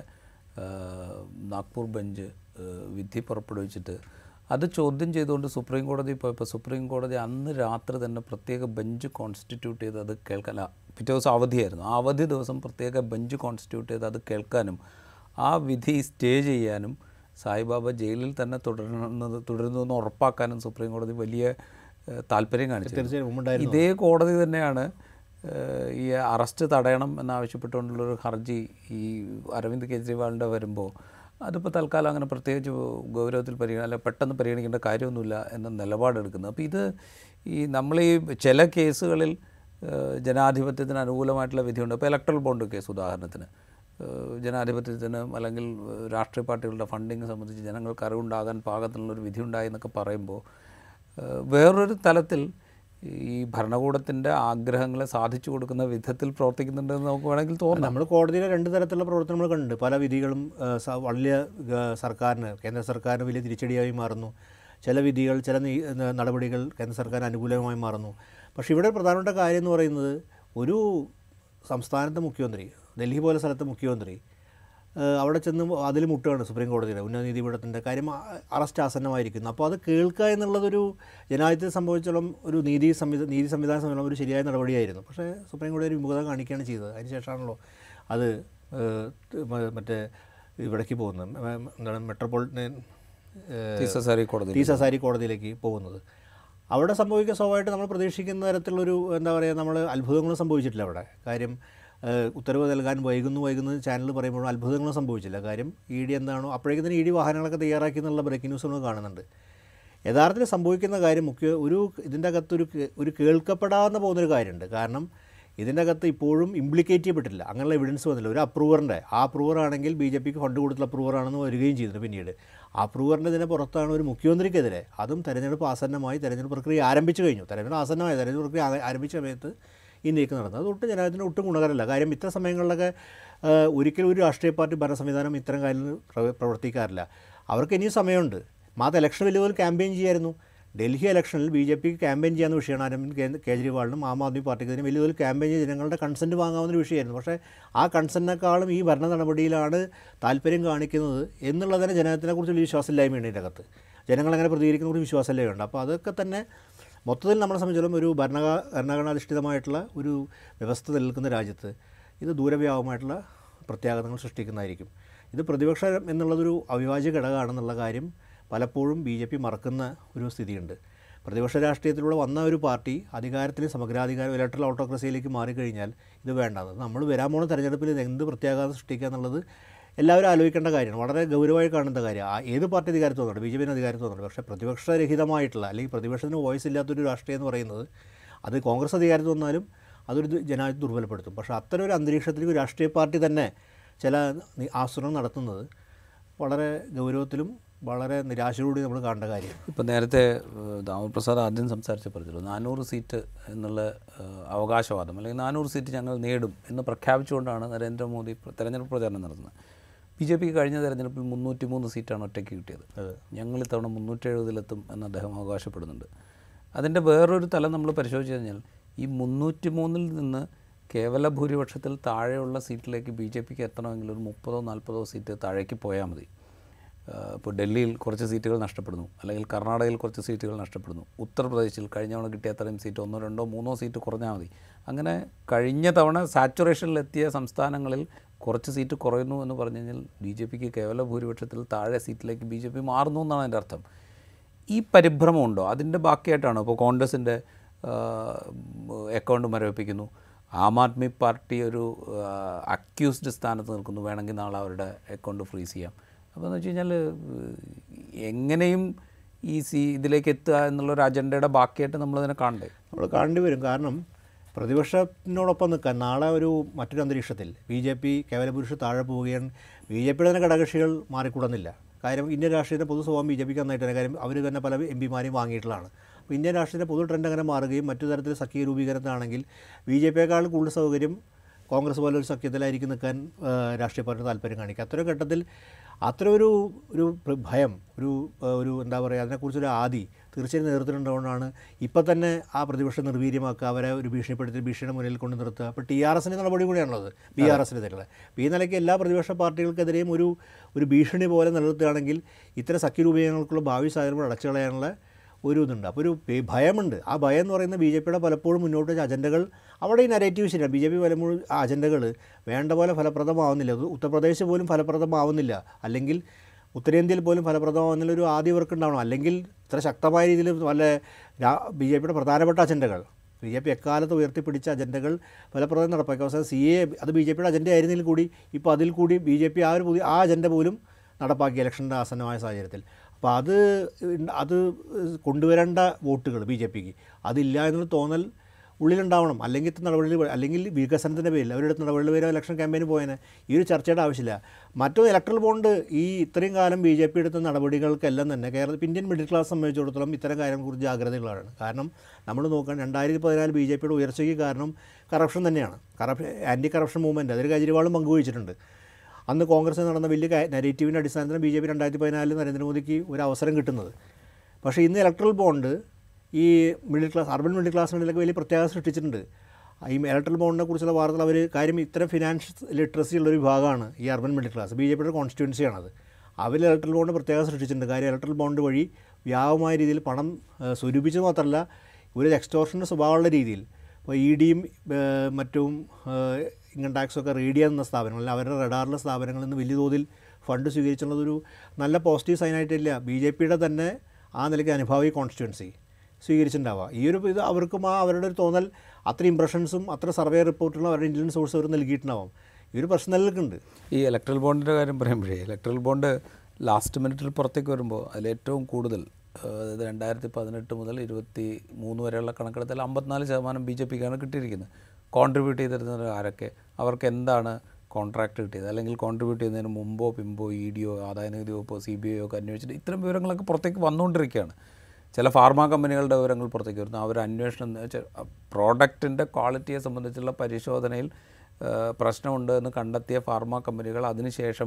ഏഹ്, നാഗ്പൂർ ബെഞ്ച് ഏഹ്, വിധി പുറപ്പെടുവിച്ചിട്ട് അത് ചോദ്യം ചെയ്തുകൊണ്ട് സുപ്രീം കോടതി പോയപ്പോൾ സുപ്രീം കോടതി അന്ന് രാത്രി തന്നെ പ്രത്യേക ബെഞ്ച് കോൺസ്റ്റിറ്റ്യൂട്ട് ചെയ്ത് അത് കേൾക്കാൻ അല്ല, പിറ്റേ ദിവസം അവധിയായിരുന്നു ആ അവധി ദിവസം പ്രത്യേക ബെഞ്ച് കോൺസ്റ്റിറ്റ്യൂട്ട് ചെയ്ത് അത് കേൾക്കാനും ആ വിധി സ്റ്റേ ചെയ്യാനും സായിബാബ ജയിലിൽ തന്നെ തുടരുന്നത് തുടരുന്നു എന്ന് ഉറപ്പാക്കാനും സുപ്രീം കോടതി വലിയ ഏഹ്, താല്പര്യം കാണിച്ചു തീർച്ചയായും മുമ്പുണ്ടായിരുന്നു ഇതേ കോടതി തന്നെയാണ് ഏഹ്, ഈ അറസ്റ്റ് തടയണം എന്നാവശ്യപ്പെട്ടുകൊണ്ടുള്ളൊരു ഹർജി ഈ അരവിന്ദ് കെജ്രിവാളിൻ്റെ വരുമ്പോൾ അതിപ്പോൾ തൽക്കാലം അങ്ങനെ പ്രത്യേകിച്ച് ഗൗരവത്തിൽ പരിഗണന അല്ല പെട്ടെന്ന് പരിഗണിക്കേണ്ട കാര്യമൊന്നുമില്ല എന്ന നിലപാടെടുക്കുന്നത് അപ്പോൾ ഇത് ഈ നമ്മൾ ഈ ചില കേസുകളിൽ ഏഹ്, ജനാധിപത്യത്തിന് അനുകൂലമായിട്ടുള്ള വിധിയുണ്ട് ഇപ്പോൾ ഇലക്ട്രൽ ബോണ്ട് കേസ് ഉദാഹരണത്തിന് ഏഹ്, ജനാധിപത്യത്തിന് അല്ലെങ്കിൽ ഏഹ്, രാഷ്ട്രീയ പാർട്ടികളുടെ ഫണ്ടിങ് സംബന്ധിച്ച് ജനങ്ങൾക്ക് അറിവുണ്ടാകാൻ പാകത്തിനുള്ളൊരു വിധി ഉണ്ടായി എന്നൊക്കെ പറയുമ്പോൾ ഏഹ്, വേറൊരു തലത്തിൽ ഈ ഭരണകൂടത്തിൻ്റെ ആഗ്രഹങ്ങളെ സാധിച്ചു കൊടുക്കുന്ന വിധത്തിൽ പ്രവർത്തിക്കുന്നുണ്ടെന്ന് നമുക്ക് വേണമെങ്കിൽ തോന്നാം നമ്മൾ കോടതിയിലെ രണ്ട് തരത്തിലുള്ള പ്രവർത്തനങ്ങൾ കണ്ടിട്ടുണ്ട് പല വിധികളും ആ, സ- വലിയ ആ, സർക്കാരിന് കേന്ദ്ര സർക്കാരിന് വലിയ തിരിച്ചടിയായി മാറുന്നു ചില വിധികൾ ചില നീ- ന- നടപടികൾ കേന്ദ്ര സർക്കാരിന് അനുകൂലമായി മാറുന്നു പക്ഷേ ഇവിടെ പ്രധാനപ്പെട്ട കാര്യം എന്ന് പറയുന്നത് ഒരു സംസ്ഥാനത്തെ മുഖ്യമന്ത്രി ഡൽഹി പോലെ സ്ഥലത്തെ മുഖ്യമന്ത്രി ആ, അവിടെ ചെന്ന് അതിൽ മുട്ടുകയാണ് സുപ്രീം കോടതിയുടെ ഉന്നത നീതിപീഠത്തിൻ്റെ കാര്യം ആ, അറസ്റ്റ് ആസന്നമായിരിക്കുന്നു അപ്പോൾ അത് കേൾക്കുക എന്നുള്ളതൊരു ജനാധിപത്യത്തെ സംബന്ധിച്ചോളം ഒരു നീതി സംവിധ നീതി സംവിധാനം സംബന്ധിച്ചോളം ഒരു ശരിയായ നടപടിയായിരുന്നു പക്ഷേ സുപ്രീം കോടതി ഒരു വിമുഖത കാണിക്കുകയാണ് ചെയ്തത് അതിനുശേഷമാണല്ലോ അത് ഏഹ്, മ- മറ്റേ ഇവിടേക്ക് പോകുന്നത് മ- മ- എന്താണ് മെട്രോപൊളിറ്റൻ തീസസാരി കോടതി ടി സസാരി കോടതിയിലേക്ക് പോകുന്നത് അവിടെ സംഭവിക്കുക സ്വാഭാവികമായിട്ട് നമ്മൾ പ്രതീക്ഷിക്കുന്ന തരത്തിലുള്ളൊരു എന്താ പറയുക നമ്മൾ അത്ഭുതങ്ങളും സംഭവിച്ചിട്ടില്ല അവിടെ കാര്യം ഏഹ്, ഉത്തരവ് നൽകാൻ വൈകുന്നു വൈകുന്നു ചാനൽ പറയുമ്പോഴും അത്ഭുതങ്ങളും സംഭവിച്ചില്ല കാര്യം ഇ ഡി എന്താണോ അപ്പോഴേക്കും തന്നെ ഇ ഡി വാഹനങ്ങളൊക്കെ തയ്യാറാക്കി എന്നുള്ള ബ്രേക്കിംഗ് ന്യൂസ് നമ്മൾ കാണുന്നുണ്ട് യഥാർത്ഥത്തിൽ സംഭവിക്കുന്ന കാര്യം മുഖ്യ ഒരു ഇതിൻ്റെ അകത്ത് ഒരു കേ- ഒരു കേൾക്കപ്പെടാതെ പോകുന്നൊരു കാര്യമുണ്ട് കാരണം ഇതിൻ്റെ അകത്ത് ഇപ്പോഴും ഇംപ്ലിക്കേറ്റ് ചെയ്യപ്പെട്ടില്ല അങ്ങനെയുള്ള എവിഡൻസ് വന്നില്ല ഒരു അപ്രൂവറിൻ്റെ ആ അപ്രൂവർ ആണെങ്കിൽ ബി ജെ പിക്ക് ഫണ്ട് കൊടുത്തുള്ള അപ്രൂവർ ആണെന്ന് വരികയും ചെയ്തിട്ടുണ്ട് പിന്നീട് ആ അപ്രൂവറിൻ്റെ ഇതിനെ പുറത്താണ് ഒരു മുഖ്യമന്ത്രിക്കെതിരെ അതും തെരഞ്ഞെടുപ്പ് ആസന്നമായി തെരഞ്ഞെടുപ്പ് പ്രക്രിയ ആരംഭിച്ചു കഴിഞ്ഞു തെരഞ്ഞെടുപ്പ് ആസന്നമായി തെരഞ്ഞെടുപ്പ് പ്രക്രിയ ആ- ആരംഭിച്ച സമയത്ത് ഈ നീക്കം നടന്നത് അത് ഒട്ടും ജനാധിപത്യത്തിന് ഒട്ടും ഗുണകരമല്ല കാര്യം ഇത്തരം സമയങ്ങളിലൊക്കെ ആ, ഒരിക്കലും ഒരു രാഷ്ട്രീയ പാർട്ടി ഭരണ സംവിധാനം ഇത്തരം കാര്യങ്ങൾ പ്രവ- പ്രവർത്തിക്കാറില്ല അവർക്ക് ഇനിയും സമയമുണ്ട് മാത ഇലക്ഷൻ വലിയ പോലെ ക്യാമ്പയിൻ ചെയ്യായിരുന്നു ഡൽഹി ഇലക്ഷനിൽ ബി ജെ പിക്ക് ക്യാമ്പയിൻ ചെയ്യാവുന്ന വിഷയമാണ് അരവിന്ദ് കേ- കേജ്രിവാളിനും ആം ആദ്മി പാർട്ടിക്കെതിരെ വലിയ തോതിൽ ക്യാമ്പയിൻ ചെയ്ത് ജനങ്ങളുടെ കൺസെൻറ്റ് വാങ്ങാവുന്ന ഒരു വിഷയമായിരുന്നു പക്ഷേ ആ കൺസെൻറ്റിനേക്കാളും ഈ ഭരണ നടപടിയിലാണ് താല്പര്യം കാണിക്കുന്നത് എന്നുള്ളതിന് ജനത്തിനെക്കുറിച്ച് വലിയ വിശ്വാസമില്ലായ്മയുണ്ട് ഇതിൻ്റെ അകത്ത് ജനങ്ങളെങ്ങനെ പ്രതികരിക്കുന്ന ഒരു വിശ്വാസമില്ലായ്മയുണ്ട് അപ്പോൾ അതൊക്കെ തന്നെ മൊത്തത്തിൽ നമ്മളെ സംബന്ധിച്ചിടത്തോളം ഒരു ഭരണ ഭരണഘടനാധിഷ്ഠിതമായിട്ടുള്ള ഒരു വ്യവസ്ഥ നിലനിൽക്കുന്ന രാജ്യത്ത് ഇത് ദൂരവ്യാപകമായിട്ടുള്ള പ്രത്യാഘാതങ്ങൾ സൃഷ്ടിക്കുന്നതായിരിക്കും ഇത് പ്രതിപക്ഷം എന്നുള്ളതൊരു അവിഭാജ്യ ഘടകമാണെന്നുള്ള കാര്യം പലപ്പോഴും ബി ജെ പി മറക്കുന്ന ഒരു സ്ഥിതിയുണ്ട് പ്രതിപക്ഷ രാഷ്ട്രീയത്തിലൂടെ വന്ന ഒരു പാർട്ടി അധികാരത്തിൽ സമഗ്രാധികാരം ഇലക്ട്രൽ ഓട്ടോക്രസിയിലേക്ക് മാറിക്കഴിഞ്ഞാൽ ഇത് വേണ്ടത് നമ്മൾ വരാൻ പോകുന്ന തെരഞ്ഞെടുപ്പിൽ ഇത് എന്ത് പ്രത്യാഘാതം സൃഷ്ടിക്കുക എന്നുള്ളത് എല്ലാവരും ആലോചിക്കേണ്ട കാര്യമാണ് വളരെ ഗൗരവമായി കാണുന്ന കാര്യം ആ ഏത് പാർട്ടി അധികാരത്തിൽ വന്നിട്ട് ബി ജെ പിന് അധികാരത്തിൽ വന്നിട്ട് പക്ഷേ പ്രതിപക്ഷരഹിതമായിട്ടുള്ള അല്ലെങ്കിൽ പ്രതിപക്ഷത്തിന് വോയിസ് ഇല്ലാത്തൊരു രാഷ്ട്രീയം എന്ന് പറയുന്നത് അത് കോൺഗ്രസ് അധികാരത്തിൽ വന്നാലും അതൊരു ദു- ജനാധിപത്യം ദുർബലപ്പെടുത്തും പക്ഷേ അത്തരം ഒരു അന്തരീക്ഷത്തിലേക്ക് ഒരു രാഷ്ട്രീയ പാർട്ടി തന്നെ ചില നി- ആസൂത്രണം നടത്തുന്നത് വളരെ ഗൗരവത്തിലും വളരെ നിരാശയോടുകൂടി നമ്മൾ കാണേണ്ട കാര്യം ഇപ്പോൾ നേരത്തെ ഏഹ്, ദാമോദർ പ്രസാദ് ആദ്യം സംസാരിച്ച പറഞ്ഞല്ലോ നാനൂറ് സീറ്റ് എന്നുള്ള ഏഹ്, അവകാശവാദം അല്ലെങ്കിൽ നാനൂറ് സീറ്റ് ഞങ്ങൾ നേടും എന്ന് പ്രഖ്യാപിച്ചുകൊണ്ടാണ് നരേന്ദ്രമോദി പ്ര- തെരഞ്ഞെടുപ്പ് പ്രചാരണം നടത്തുന്നത് ബി ജെ പിക്ക് കഴിഞ്ഞ തെരഞ്ഞെടുപ്പിൽ മുന്നൂറ്റി മൂന്ന് സീറ്റാണ് ഒറ്റയ്ക്ക് കിട്ടിയത് ഞങ്ങൾ ഇത്തവണ മുന്നൂറ്റി എഴുപതിലെത്തും എന്ന് അദ്ദേഹം അവകാശപ്പെടുന്നുണ്ട് അതിൻ്റെ വേറൊരു തലം നമ്മൾ പരിശോധിച്ച് കഴിഞ്ഞാൽ ഈ മുന്നൂറ്റി മൂന്നിൽ നിന്ന് കേവല ഭൂരിപക്ഷത്തിൽ താഴെയുള്ള സീറ്റിലേക്ക് ബി ജെ പിക്ക് എത്തണമെങ്കിൽ ഒരു മുപ്പതോ നാൽപ്പതോ സീറ്റ് താഴേക്ക് പോയാൽ മതി ഇപ്പോൾ ഡൽഹിയിൽ കുറച്ച് സീറ്റുകൾ നഷ്ടപ്പെടുന്നു അല്ലെങ്കിൽ കർണാടകയിൽ കുറച്ച് സീറ്റുകൾ നഷ്ടപ്പെടുന്നു ഉത്തർപ്രദേശിൽ കഴിഞ്ഞ തവണ കിട്ടിയ അത്രയും സീറ്റ് ഒന്നോ രണ്ടോ മൂന്നോ സീറ്റ് കുറഞ്ഞാൽ മതി അങ്ങനെ കഴിഞ്ഞ തവണ സാച്ചുറേഷനിലെത്തിയ സംസ്ഥാനങ്ങളിൽ കുറച്ച് സീറ്റ് കുറയുന്നു എന്ന് പറഞ്ഞു കഴിഞ്ഞാൽ ബി ജെ പിക്ക് കേവല ഭൂരിപക്ഷത്തിൽ താഴെ സീറ്റിലേക്ക് ബി ജെ പി മാറുന്നു എന്നാണ് അതിൻ്റെ അർത്ഥം ഈ പരിഭ്രമമുണ്ടോ അതിൻ്റെ ബാക്കിയായിട്ടാണോ ഇപ്പോൾ കോൺഗ്രസിൻ്റെ അക്കൗണ്ട് മരവിപ്പിക്കുന്നു ആം ആദ്മി പാർട്ടി ഒരു അക്യൂസ്ഡ് സ്ഥാനത്ത് നിൽക്കുന്നു വേണമെങ്കിൽ നാളെ അവരുടെ അക്കൗണ്ട് ഫ്രീസ് ചെയ്യാം അപ്പോൾ എന്ന് വെച്ച് കഴിഞ്ഞാൽ എങ്ങനെയും ഈ സി ഇതിലേക്ക് എത്തുക എന്നുള്ളൊരു അജണ്ടയുടെ ബാക്കിയായിട്ട് നമ്മളതിനെ കാണണ്ടേ നമ്മൾ കാണേണ്ടി വരും കാരണം പ്രതിപക്ഷത്തിനോടൊപ്പം നിൽക്കാൻ നാളെ ഒരു മറ്റൊരു അന്തരീക്ഷത്തിൽ ബി ജെ പി കേവല പുരുഷ താഴെ പോവുകയാണ് ബി ജെ പിയുടെ തന്നെ ഘടകകക്ഷികൾ മാറിക്കൂടുന്നില്ല കാര്യം ഇന്ത്യൻ രാഷ്ട്രീയത്തിൻ്റെ പൊതു സ്വഭാവം ബി ജെ പിക്ക് നന്നായിട്ട് തന്നെ കാര്യം അവർ തന്നെ പല എം പിമാരെയും വാങ്ങിയിട്ടുള്ളതാണ് അപ്പോൾ ഇന്ത്യൻ രാഷ്ട്രീയത്തിൻ്റെ പൊതു ട്രെൻഡ് അങ്ങനെ മാറുകയും മറ്റു തരത്തിൽ സഖ്യ രൂപീകരണത്തിനാണെങ്കിൽ ബി ജെ പിയേക്കാൾ കൂടുതൽ സൗകര്യം കോൺഗ്രസ് പോലെ ഒരു സഖ്യത്തിലായിരിക്കും നിൽക്കാൻ ആ, രാഷ്ട്രീയ പാർട്ടി താല്പര്യം കാണിക്കുക അത്തരം ഘട്ടത്തിൽ അത്തരം ഒരു ഒരു പ്ര- ഭയം ഒരു ആ, ഒരു എന്താ പറയുക അതിനെക്കുറിച്ചൊരു ആദി തീർച്ചയായും നേതൃത്വത്തിലുണ്ടാവുകൊണ്ടാണ് ഇപ്പം തന്നെ ആ പ്രതിപക്ഷം നിർവീര്യമാക്കുക അവരെ ഒരു ഭീഷണിപ്പെടുത്തി ഭീഷണിയുടെ മുന്നിൽ കൊണ്ട് നിർത്തുക അപ്പോൾ ടി ആർ എസിൻ്റെ നടപടി കൂടിയാണുള്ളത് ബി ആർ എസിനെതിരെ അപ്പോൾ ഈ നിലയ്ക്ക് എല്ലാ പ്രതിപക്ഷ പാർട്ടികൾക്കെതിരെയും ഒരു ഒരു ഭീഷണി പോലെ നിലനിർത്തുകയാണെങ്കിൽ ഇത്തരം സഖ്യ രൂപീകരണങ്ങൾക്കുള്ള ഭാവി സാഹചര്യം അടച്ചു കളയാനുള്ള ഒരു ഇതുണ്ട് അപ്പോൾ ഒരു പേ- ഭയമുണ്ട് ആ ഭയം എന്ന് പറയുന്ന ബി ജെ പിയുടെ പലപ്പോഴും മുന്നോട്ട് വെച്ച അജണ്ടകൾ അവിടെ ഈ നെഗറ്റീവ് ശരിയാണ് ബി ജെ പി പലപ്പോഴും ആ അജണ്ടകൾ വേണ്ട പോലെ ഫലപ്രദമാവുന്നില്ല അത് ഉത്തർപ്രദേശ് പോലും ഫലപ്രദമാവുന്നില്ല അല്ലെങ്കിൽ ഉത്തരേന്ത്യയിൽ പോലും ഫലപ്രദമാവുന്നില്ല ഒരു ആദ്യ വർക്ക് ഉണ്ടാവണം അല്ലെങ്കിൽ ഇത്ര ശക്തമായ രീതിയിൽ വല്ല ബി ജെ പിയുടെ പ്രധാനപ്പെട്ട അജണ്ടകൾ ബി ജെ പി എക്കാലത്ത് ഉയർത്തിപ്പിടിച്ച അജണ്ടകൾ ഫലപ്രദം നടപ്പാക്കി അവസാനം സി എ അത് ബി ജെ പിയുടെ അജണ്ട ആയിരുന്നെങ്കിൽ കൂടി ഇപ്പോൾ അതിൽ കൂടി ബി ജെ പി ആ ഒരു പുതിയ ആ അജണ്ട പോലും നടപ്പാക്കി ഇലക്ഷൻ്റെ ആസന്നമായ സാഹചര്യത്തിൽ അപ്പോൾ അത് ഇണ്ട്- അത് കൊണ്ടുവരേണ്ട വോട്ടുകൾ ബി ജെ പിക്ക് അതില്ല എന്നുള്ള തോന്നൽ ഉള്ളിലുണ്ടാവണം അല്ലെങ്കിൽ ഇത്തരം നടപടികൾ അല്ലെങ്കിൽ വികസനത്തിൻ്റെ പേരിൽ അവരുടെ നടപടികൾ വരെ ഇലക്ഷൻ ക്യാമ്പയിന് പോയേനെ ഈ ഒരു ചർച്ചയുടെ ആവശ്യമില്ല മറ്റൊരു ഇലക്ട്രൽ ബോണ്ട് ഈ ഇത്രയും കാലം ബി ജെ പി എടുത്ത നടപടികൾക്കെല്ലാം തന്നെ കേരളത്തിൽ ഇന്ത്യൻ മിഡിൽ ക്ലാസ് സംബന്ധിച്ചിടത്തോളം ഇത്തരം കാര്യങ്ങളെക്കുറിച്ച് ജാഗ്രതയുള്ളതാണ് കാരണം നമ്മൾ നോക്കാൻ രണ്ടായിരത്തി പതിനാല് ബി ജെ പിയുടെ ഉയർച്ചയ്ക്ക് കാരണം കറപ്ഷൻ തന്നെയാണ് കറപ്ഷൻ ആൻറ്റി കറപ്ഷൻ മൂവ്മെൻറ്റ് അതിൽ കെജ്രിവാളും പങ്കുവഹിച്ചിട്ടുണ്ട് അന്ന് കോൺഗ്രസ് നടന്ന വലിയ നെഗറ്റീവിൻ്റെ അടിസ്ഥാനത്തിൽ ബി ജെ പി രണ്ടായിരത്തി പതിനാലിൽ നരേന്ദ്രമോദിക്ക് ഒരു അവസരം കിട്ടുന്നത് പക്ഷേ ഇന്ന് ഇലക്ട്രൽ ബോണ്ട് ഈ മിഡിൽ ക്ലാസ് അർബൻ മിഡിൽ ക്ലാസ്സിനിടയിലൊക്കെ വലിയ പ്രത്യേകത സൃഷ്ടിച്ചിട്ടുണ്ട് ഈ ഇലക്ട്രൽ ബോണ്ടിനെ കുറിച്ചുള്ള വാർത്തകൾ അവർ കാര്യം ഇത്തരം ഫിനാൻഷ്യൽ ലിറ്ററസി ഉള്ളൊരു വിഭാഗമാണ് ഈ urban middle class B J പിയുടെ കോൺസ്റ്റിറ്റ്യുവൻസിയാണത് അവർ ഇലക്ട്രൽ ബോണ്ട് പ്രത്യേകത സൃഷ്ടിച്ചിട്ടുണ്ട് കാര്യം ഇലക്ട്രൽ ബോണ്ട് വഴി വ്യാപകമായ രീതിയിൽ പണം ഏഹ്, സ്വരൂപിച്ചത് മാത്രമല്ല ഒരു എക്സ്റ്റോർഷൻ്റെ സ്വഭാവമുള്ള രീതിയിൽ ഇപ്പോൾ ഇ ഡിയും മറ്റും ഏഹ്, ഇൻകം ടാക്സൊക്കെ റീഡ് ചെയ്യുന്ന സ്ഥാപനങ്ങൾ അല്ലെങ്കിൽ അവരുടെ റഡാറിലെ സ്ഥാപനങ്ങളിൽ നിന്ന് വലിയ തോതിൽ ഫണ്ട് സ്വീകരിച്ചുള്ളതൊരു നല്ല പോസിറ്റീവ് സൈനായിട്ടില്ല ബി ജെ പിയുടെ തന്നെ ആ നിലയ്ക്ക് അനുഭാവി കോൺസ്റ്റിറ്റ്യുവൻസി സ്വീകരിച്ചിട്ടുണ്ടാവുക ഈ ഒരു ഇത് അവർക്കും ആ അവരുടെ ഒരു തോന്നൽ അത്ര ഇമ്പ്രഷൻസും അത്ര സർവേ റിപ്പോർട്ടുകളും അവരുടെ ഇൻ്റലിജൻസ് സോഴ്സ് അവർ നൽകിയിട്ടുണ്ടാവും ഈ ഒരു പ്രശ്നം നിലനിൽക്കുന്നുണ്ട് ഈ ഇലക്ട്രൽ ബോണ്ടിൻ്റെ കാര്യം പറയുമ്പോഴേ ഇലക്ട്രൽ ബോണ്ട് ലാസ്റ്റ് മിനിറ്റിൽ പുറത്തേക്ക് വരുമ്പോൾ അതിൽ ഏറ്റവും കൂടുതൽ അതായത് രണ്ടായിരത്തി പതിനെട്ട് മുതൽ ഇരുപത്തി മൂന്ന് വരെയുള്ള കണക്കെടുത്താൽ അമ്പത്തിനാല് ശതമാനം ബി ജെ പിക്കാണ് കിട്ടിയിരിക്കുന്നത് കോൺട്രിബ്യൂട്ട് ചെയ്തിരുന്നത് ആരൊക്കെ അവർക്ക് എന്താണ് കോൺട്രാക്ട് കിട്ടിയത് അല്ലെങ്കിൽ കോൺട്രിബ്യൂട്ട് ചെയ്യുന്നതിന് മുമ്പോ പിമ്പോ ഇ ഡിയോ ആദായ നികുതി വകുപ്പോ സി ബി ഐ ഒക്കെ അന്വേഷിച്ചിട്ട് ഇത്തരം വിവരങ്ങളൊക്കെ പുറത്തേക്ക് വന്നുകൊണ്ടിരിക്കുകയാണ് ചില ഫാർമ കമ്പനികളുടെ വിവരങ്ങൾ പുറത്തേക്ക് വരുന്നു അവർ അന്വേഷണം പ്രോഡക്റ്റിൻ്റെ ക്വാളിറ്റിയെ സംബന്ധിച്ചുള്ള പരിശോധനയിൽ ആ, പ്രശ്നമുണ്ട് എന്ന് കണ്ടെത്തിയ ഫാർമ കമ്പനികൾ അതിനുശേഷം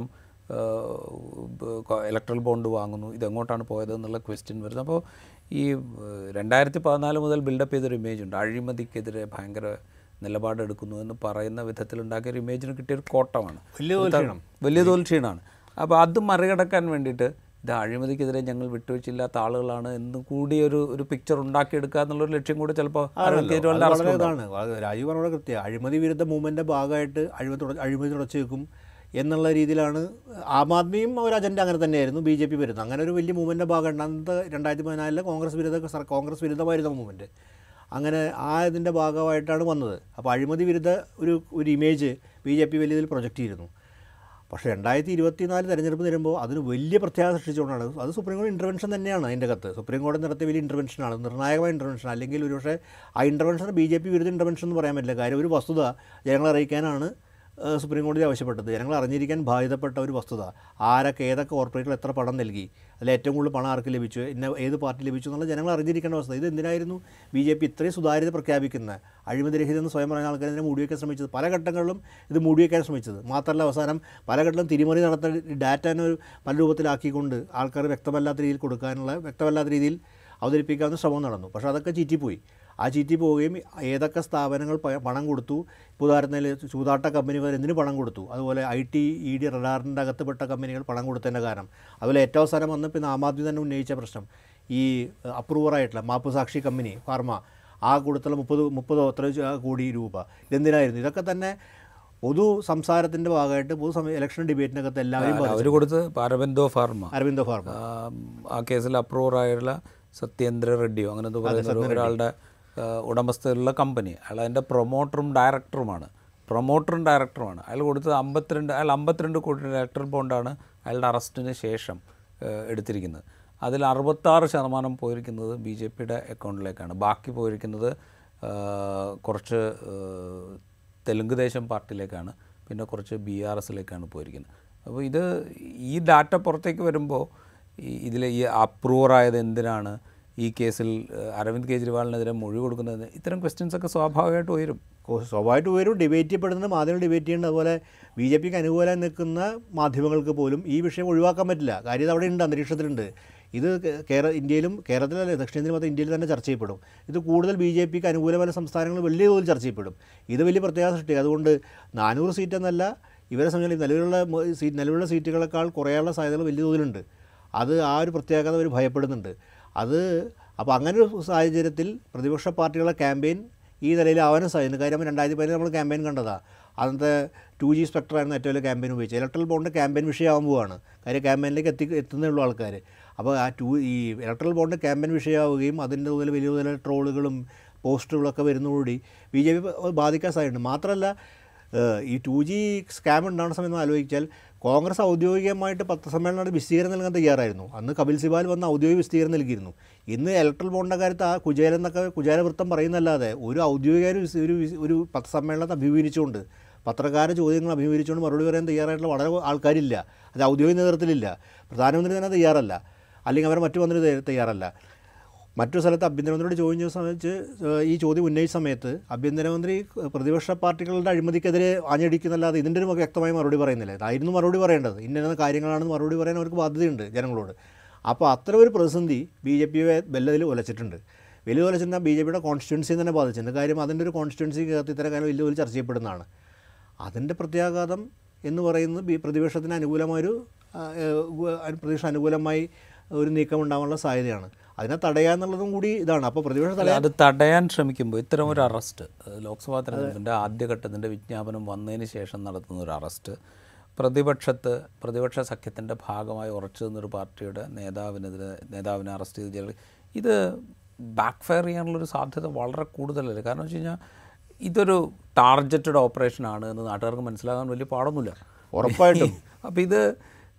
ഇലക്ട്രൽ ബോണ്ട് വാങ്ങുന്നു ഇതെങ്ങോട്ടാണ് പോയത് എന്നുള്ള ക്വസ്റ്റ്യൻ വരുന്നു അപ്പോൾ ഈ രണ്ടായിരത്തി പതിനാല് മുതൽ ബിൽഡപ്പ് ചെയ്തൊരു ഇമേജ് ഉണ്ട് അഴിമതിക്കെതിരെ ഭയങ്കര നിലപാടെടുക്കുന്നു എന്ന് പറയുന്ന വിധത്തിൽ ഉണ്ടാക്കിയ ഒരു ഇമേജിന് കിട്ടിയ ഒരു കോട്ടമാണ് വലിയ തോൽക്ഷീണം. വലിയ തോൽക്ഷീണമാണ് അപ്പോൾ അത് മറികടക്കാൻ വേണ്ടിയിട്ട് ഇത് അഴിമതിക്കെതിരെ ഞങ്ങൾ വിട്ടുവീഴ്ചയില്ലാത്ത ആളുകളാണ് എന്ന് കൂടി ഒരു ഒരു പിക്ചർ ഉണ്ടാക്കിയെടുക്കുക എന്നുള്ളൊരു ലക്ഷ്യം കൂടി ചിലപ്പോൾ അരവിന്ദ് അത് കെജ്രിവാളിൻ്റെ വളരെ അറസ്റ്റ് ഇതാണ് അത് രാജീവ് പറഞ്ഞ കൃത്യം അഴിമതി വിരുദ്ധ മൂവ്മെൻ്റെ ഭാഗമായിട്ട് അഴിമതി തുട- അഴിമതി തുടച്ചു വെക്കും എന്നുള്ള രീതിയിലാണ് ആം ആദ്മിയും ഒരു അജണ്ട അങ്ങനെ തന്നെയായിരുന്നു ബി ജെ പി വരുന്നത് അങ്ങനെ ഒരു വലിയ മൂവ്മെൻ്റെ ഭാഗമുണ്ട് അന്നത്തെ രണ്ടായിരത്തി പതിനാലിലെ കോൺഗ്രസ് വിരുദ്ധ സർ- കോൺഗ്രസ് വിരുദ്ധമായിരുന്ന മൂവ്മെൻറ്റ് അങ്ങനെ ആ ഇതിൻ്റെ ഭാഗമായിട്ടാണ് വന്നത് അപ്പോൾ അഴിമതി വിരുദ്ധ ഒരു ഒരു ഇമേജ് ബി ജെ പി വലിയ ഇതിൽ പ്രൊജക്റ്റ് ചെയ്തിരുന്നു പക്ഷേ രണ്ടായിരത്തി ഇരുപത്തിനാല് തെരഞ്ഞെടുപ്പ് വരുമ്പോൾ അതിന് വലിയ പ്രത്യാഘാത സൃഷ്ടിച്ചുകൊണ്ടാണ് അത് സുപ്രീം കോടതി ഇൻ്റർവെൻഷൻ തന്നെയാണ് അതിൻ്റെ അകത്ത് സുപ്രീം കോടതി നടത്തിയ വലിയ ഇൻ്റർവെൻഷനാണ് നിർണായകമായ ഇൻ്റർവെൻഷൻ അല്ലെങ്കിൽ ഒരുപക്ഷെ ആ ഇൻ്റർവെൻഷൻ ബി ജെ പി വിരുദ്ധ ഇൻ്റർവെൻഷൻ എന്ന് പറയാൻ പറ്റില്ല കാര്യം ഒരു വസ്തുത ജനങ്ങളെ അറിയിക്കാനാണ് ഏഹ്, സുപ്രീം കോടതി ആവശ്യപ്പെട്ടത് ജനങ്ങൾ അറിഞ്ഞിരിക്കാൻ ബാധ്യതപ്പെട്ട ഒരു വസ്തുത ആരൊക്കെ ഏതൊക്കെ കോർപ്പറേറ്റുകൾ എത്ര പണം നൽകി അതിൽ ഏറ്റവും കൂടുതൽ പണം ആർക്ക് ലഭിച്ചു ഇന്ന ഏത് പാർട്ടി ലഭിച്ചു എന്നുള്ള ജനങ്ങൾ അറിഞ്ഞിരിക്കേണ്ട അവസ്ഥ ഇത് എന്തിനായിരുന്നു ബി ജെ പി ഇത്രയും സുതാര്യത പ്രഖ്യാപിക്കുന്നത് അഴിമതിരഹിതം എന്ന് സ്വയം പറഞ്ഞ ആൾക്കാർ ഇതിനെ മൂടിവെക്കാൻ ശ്രമിച്ചത് പല ഘട്ടങ്ങളിലും ഇത് മൂടിവെക്കാൻ ശ്രമിച്ചത് മാത്രമല്ല അവസാനം പല ഘട്ടത്തിലും തിരിമറി നടത്താൻ ഡാറ്റാനെ ഒരു പല രൂപത്തിലാക്കിക്കൊണ്ട് ആൾക്കാർ വ്യക്തമല്ലാത്ത രീതിയിൽ കൊടുക്കാനുള്ള വ്യക്തമല്ലാത്ത രീതിയിൽ അവതരിപ്പിക്കാവുന്ന ശ്രമം നടന്നു പക്ഷേ അതൊക്കെ ചീറ്റിപ്പോയി ആ ചീറ്റി പോവുകയും ഏതൊക്കെ സ്ഥാപനങ്ങൾ പ- പണം കൊടുത്തു ഇപ്പോൾ ഉദാഹരണത്തിൽ ചൂതാട്ട കമ്പനികൾ എന്തിന് പണം കൊടുത്തു അതുപോലെ ഐ ടി ഇ ഡി റഡാറിൻ്റെ അകത്തുപെട്ട കമ്പനികൾ പണം കൊടുത്തതിൻ്റെ കാരണം അതുപോലെ ഏറ്റവും അവസാനം വന്ന് പിന്നെ ആം ആദ്മി തന്നെ ഉന്നയിച്ച പ്രശ്നം ഈ അപ്രൂവറായിട്ടുള്ള മാപ്പ് സാക്ഷി കമ്പനി ഫാർമ ആ കൊടുത്തുള്ള മുപ്പത് മുപ്പതോ എത്ര കോടി രൂപ ഇതെന്തിനായിരുന്നു ഇതൊക്കെ തന്നെ പൊതു സംസാരത്തിൻ്റെ ഭാഗമായിട്ട് പൊതു സമയ ഇലക്ഷൻ ഡിബേറ്റിനകത്ത് എല്ലാവരും അവർ കൊടുത്ത് അരബിന്ദോ ഫാർമ അരവിന്ദോ ഫാർമ ആ, ആ കേസിൽ അപ്രൂവർ ആയുള്ള സത്യേന്ദ്ര റെഡ്ഡിയോ അങ്ങനെ എന്തോ പറയുന്ന ഒരു- ഒരാളുടെ ആ, ഉടമസ്ഥതയിലുള്ള കമ്പനി അയാൾ അതിൻ്റെ പ്രൊമോട്ടറും ഡയറക്ടറുമാണ് പ്രൊമോട്ടറും ഡയറക്ടറുമാണ് അയാൾ കൊടുത്തത് അമ്പത്തിരണ്ട് അയാൾ അമ്പത്തിരണ്ട് കോടി ഇലക്ട്രൽ ബോണ്ടാണ് അയാളുടെ അറസ്റ്റിന് ശേഷം ആ, എടുത്തിരിക്കുന്നത് അതിൽ അറുപത്താറ് ശതമാനം പോയിരിക്കുന്നത് ബി ജെ പിയുടെ അക്കൗണ്ടിലേക്കാണ് ബാക്കി പോയിരിക്കുന്നത് ആ, കുറച്ച് ആ, തെലുങ്ക് ദേശം പാർട്ടിയിലേക്കാണ് പിന്നെ കുറച്ച് ബി ആർ എസിലേക്കാണ് പോയിരിക്കുന്നത് അപ്പോൾ ഇത് ഈ ഡാറ്റ പുറത്തേക്ക് വരുമ്പോൾ ഇതിൽ ഈ അപ്രൂവർ ആയത് എന്തിനാണ് ഈ കേസിൽ ഏഹ്, അരവിന്ദ് കെജ്രിവാളിനെതിരെ മൊഴി കൊടുക്കുന്നത് ഇത്തരം ക്വസ്റ്റ്യൻസ് ഒക്കെ സ്വാഭാവികമായിട്ട് ഉയരും കോ- സ്വാഭാവികമായിട്ട് വരും ഡിബേറ്റ് ചെയ്യപ്പെടുന്നത് മാധ്യമങ്ങൾ ഡിബേറ്റ് ചെയ്യുന്നത് അതുപോലെ ബി ജെ പിക്ക് അനുകൂലമായി നിൽക്കുന്ന മാധ്യമങ്ങൾക്ക് പോലും ഈ വിഷയം ഒഴിവാക്കാൻ പറ്റില്ല കാര്യം ഇത് അവിടെ ഉണ്ട് അന്തരീക്ഷത്തിലുണ്ട് ഇത് കേ- കേര ഇന്ത്യയിലും കേരളത്തിലല്ല ദക്ഷിണേന്ത്യയിൽ മാത്രം ഇന്ത്യയിൽ തന്നെ ചർച്ച ചെയ്യപ്പെടും ഇത് കൂടുതൽ ബി ജെ പിക്ക് അനുകൂലമായ സംസ്ഥാനങ്ങൾ വലിയ തോതിൽ ചർച്ച ചെയ്യപ്പെടും ഇത് വലിയ പ്രത്യേകത സൃഷ്ടിക്കുക അതുകൊണ്ട് നാനൂറ് സീറ്റ് എന്നല്ല ഇവരെ സംബന്ധിച്ച് നിലവിലുള്ള മ- സീറ്റ് നിലവിലുള്ള സീറ്റുകളെക്കാൾ കുറയാനുള്ള സാധ്യതകൾ വലിയ തോതിലുണ്ട് അത് ആ ഒരു പ്രത്യേകത അവർ ഭയപ്പെടുന്നുണ്ട് അത് അപ്പോൾ അങ്ങനെ ഒരു സാഹചര്യത്തിൽ പ്രതിപക്ഷ പാർട്ടികളുടെ ക്യാമ്പയിൻ ഈ നിലയിൽ ആവാനും സാധ്യത കാര്യം രണ്ടായിരത്തി പതിനേഴ് നമ്മൾ ക്യാമ്പയിൻ കണ്ടതാണ് അന്നത്തെ ടു ജി സ്പെക്ടറായിരുന്നു ഏറ്റവും വലിയ ക്യാമ്പയിൻ ഉപയോഗിച്ചത് ഇലക്ട്രൽ ബോണ്ട് ക്യാമ്പയിൻ വിഷയമാകാൻ പോവാണ് കാര്യം ക്യാമ്പയിനിലേക്ക് എത്തി എത്തുന്നേ ഉള്ളൂ ആൾക്കാർ അപ്പോൾ ആ ടു ഈ ഇലക്ട്രൽ ബോണ്ട് ക്യാമ്പയിൻ വിഷയമാവുകയും അതിൻ്റെ മുതൽ വലിയ വലിയ ട്രോളുകളും പോസ്റ്ററുകളൊക്കെ വരുന്നതോടുകൂടി ബി ജെ പി ബാധിക്കാൻ സാധ്യതയുണ്ട് മാത്രമല്ല ഏഹ് ഈ ടു ജി സ്കാം ഉണ്ടാകുന്ന സമയത്ത് ഒന്ന് ആലോചിച്ചാൽ കോൺഗ്രസ് ഔദ്യോഗികമായിട്ട് പത്രസമ്മേളനം വിശദീകരണം നൽകാൻ തയ്യാറായിരുന്നു അന്ന് കപിൽ സിബാൽ വന്ന് ഔദ്യോഗിക വിശദീകരണം നൽകിയിരുന്നു ഇന്ന് ഇലക്ട്രൽ ബോണ്ടിൻ്റെ കാര്യത്ത് ആ കുചേലൻ എന്നൊക്കെ കുചേലവൃത്തം പറയുന്നല്ലാതെ ഒരു ഔദ്യോഗിക ഒരു വിശ- ഒരു വിശ- ഒരു പത്രസമ്മേളനത്തെ അഭിമുഖീകരിച്ചുകൊണ്ട് പത്രക്കാരുടെ ചോദ്യങ്ങൾ അഭിമുഖീകരിച്ചുകൊണ്ട് മറുപടി പറയാൻ തയ്യാറായിട്ടുള്ള വളരെ ആൾക്കാരില്ല അത് ഔദ്യോഗിക നേതൃത്വത്തിലില്ല പ്രധാനമന്ത്രി തന്നെ തയ്യാറല്ല അല്ലെങ്കിൽ അവരെ മറ്റു മന്ത്രി തയ്യ- തയ്യാറല്ല മറ്റൊരു സ്ഥലത്ത് ആഭ്യന്തരമന്ത്രിയോട് ചോദിച്ച സമയത്ത് ഏഹ് ഈ ചോദ്യം ഉന്നയിച്ച സമയത്ത് ആഭ്യന്തരമന്ത്രി പ്രതിപക്ഷ പാർട്ടികളുടെ അഴിമതിക്കെതിരെ ആഞ്ഞടിക്കുന്നല്ലാതെ ഇതിൻ്റെ ഒരു വ്യക്തമായ മറുപടി പറയുന്നില്ല ഇതായിരുന്നു മറുപടി പറയേണ്ടത് ഇന്ന ഇന്ന കാര്യങ്ങളാണെന്ന് മറുപടി പറയാൻ അവർക്ക് ബാധ്യതയുണ്ട് ജനങ്ങളോട് അപ്പോൾ അത്തരം ഒരു പ്രതിസന്ധി ബി ജെ പിയെ വെല്ലതിൽ ഉലച്ചിട്ടുണ്ട് വലിയ ഉലച്ചിട്ടുണ്ടെങ്കിൽ ബി ജെ പിയുടെ കോൺസ്റ്റിറ്റ്യൻസി തന്നെ ബാധിച്ചിട്ടുണ്ട് കാര്യം അതിൻ്റെ ഒരു കോൺസ്റ്റിറ്റ്യൻസിക്കകത്ത് ഇത്തരം കാര്യം വലിയ വലിയ ചർച്ച ചെയ്യപ്പെടുന്നതാണ് അതിൻ്റെ പ്രത്യാഘാതം എന്ന് പറയുന്നത് ബി പ്രതിപക്ഷത്തിന് അനുകൂലമായൊരു ആ, ഏഹ്, ഗു- ആ, പ്രതിപക്ഷം അനുകൂലമായി ഒരു നീക്കം ഉണ്ടാകാനുള്ള സാധ്യതയാണ് അതിനെ തടയാന്നുള്ളതും കൂടി ഇതാണ് അപ്പോൾ പ്രതിപക്ഷ അല്ല, തടയാൻ അത് തടയാൻ ശ്രമിക്കുമ്പോൾ ഇത്തരം ഒരു അറസ്റ്റ് ഏഹ്, ലോക്സഭാ തെരഞ്ഞെടുപ്പിൻ്റെ ആദ്യഘട്ടത്തിൻ്റെ വിജ്ഞാപനം വന്നതിന് ശേഷം നടത്തുന്ന ഒരു അറസ്റ്റ് പ്രതിപക്ഷത്ത് പ്രതിപക്ഷ സഖ്യത്തിൻ്റെ ഭാഗമായി ഉറച്ചു നിന്നൊരു പാർട്ടിയുടെ നേതാവിനെതിരെ നേതാവിനെ അറസ്റ്റ് ചെയ്ത് ജയിലിൽ ഇത് ബാക്ക് ഫയർ ചെയ്യാനുള്ളൊരു സാധ്യത വളരെ കൂടുതലല്ലേ കാരണം വെച്ച് കഴിഞ്ഞാൽ ഇതൊരു ടാർഗറ്റഡ് ഓപ്പറേഷൻ ആണ് എന്ന് നാട്ടുകാർക്ക് മനസ്സിലാകാൻ വലിയ പാടൊന്നുമില്ല ഉറപ്പായിട്ടും. അപ്പോൾ ഇത്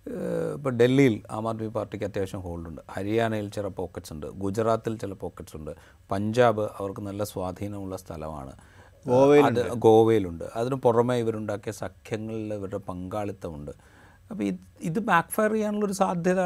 ഇപ്പോൾ ഡൽഹിയിൽ ആം ആദ്മി പാർട്ടിക്ക് അത്യാവശ്യം ഹോൾഡുണ്ട് ഹരിയാനയിൽ ചില പോക്കറ്റ്സ് ഉണ്ട് ഗുജറാത്തിൽ ചില പോക്കറ്റ്സ് ഉണ്ട് പഞ്ചാബ് അവർക്ക് നല്ല സ്വാധീനമുള്ള സ്ഥലമാണ് അത് ഗോവയിലുണ്ട് അതിന് പുറമെ ഇവരുണ്ടാക്കിയ സഖ്യങ്ങളിൽ ഇവരുടെ പങ്കാളിത്തമുണ്ട് അപ്പോൾ ഇത് ഇത് ബാക്ക്ഫയർ ചെയ്യാനുള്ളൊരു സാധ്യത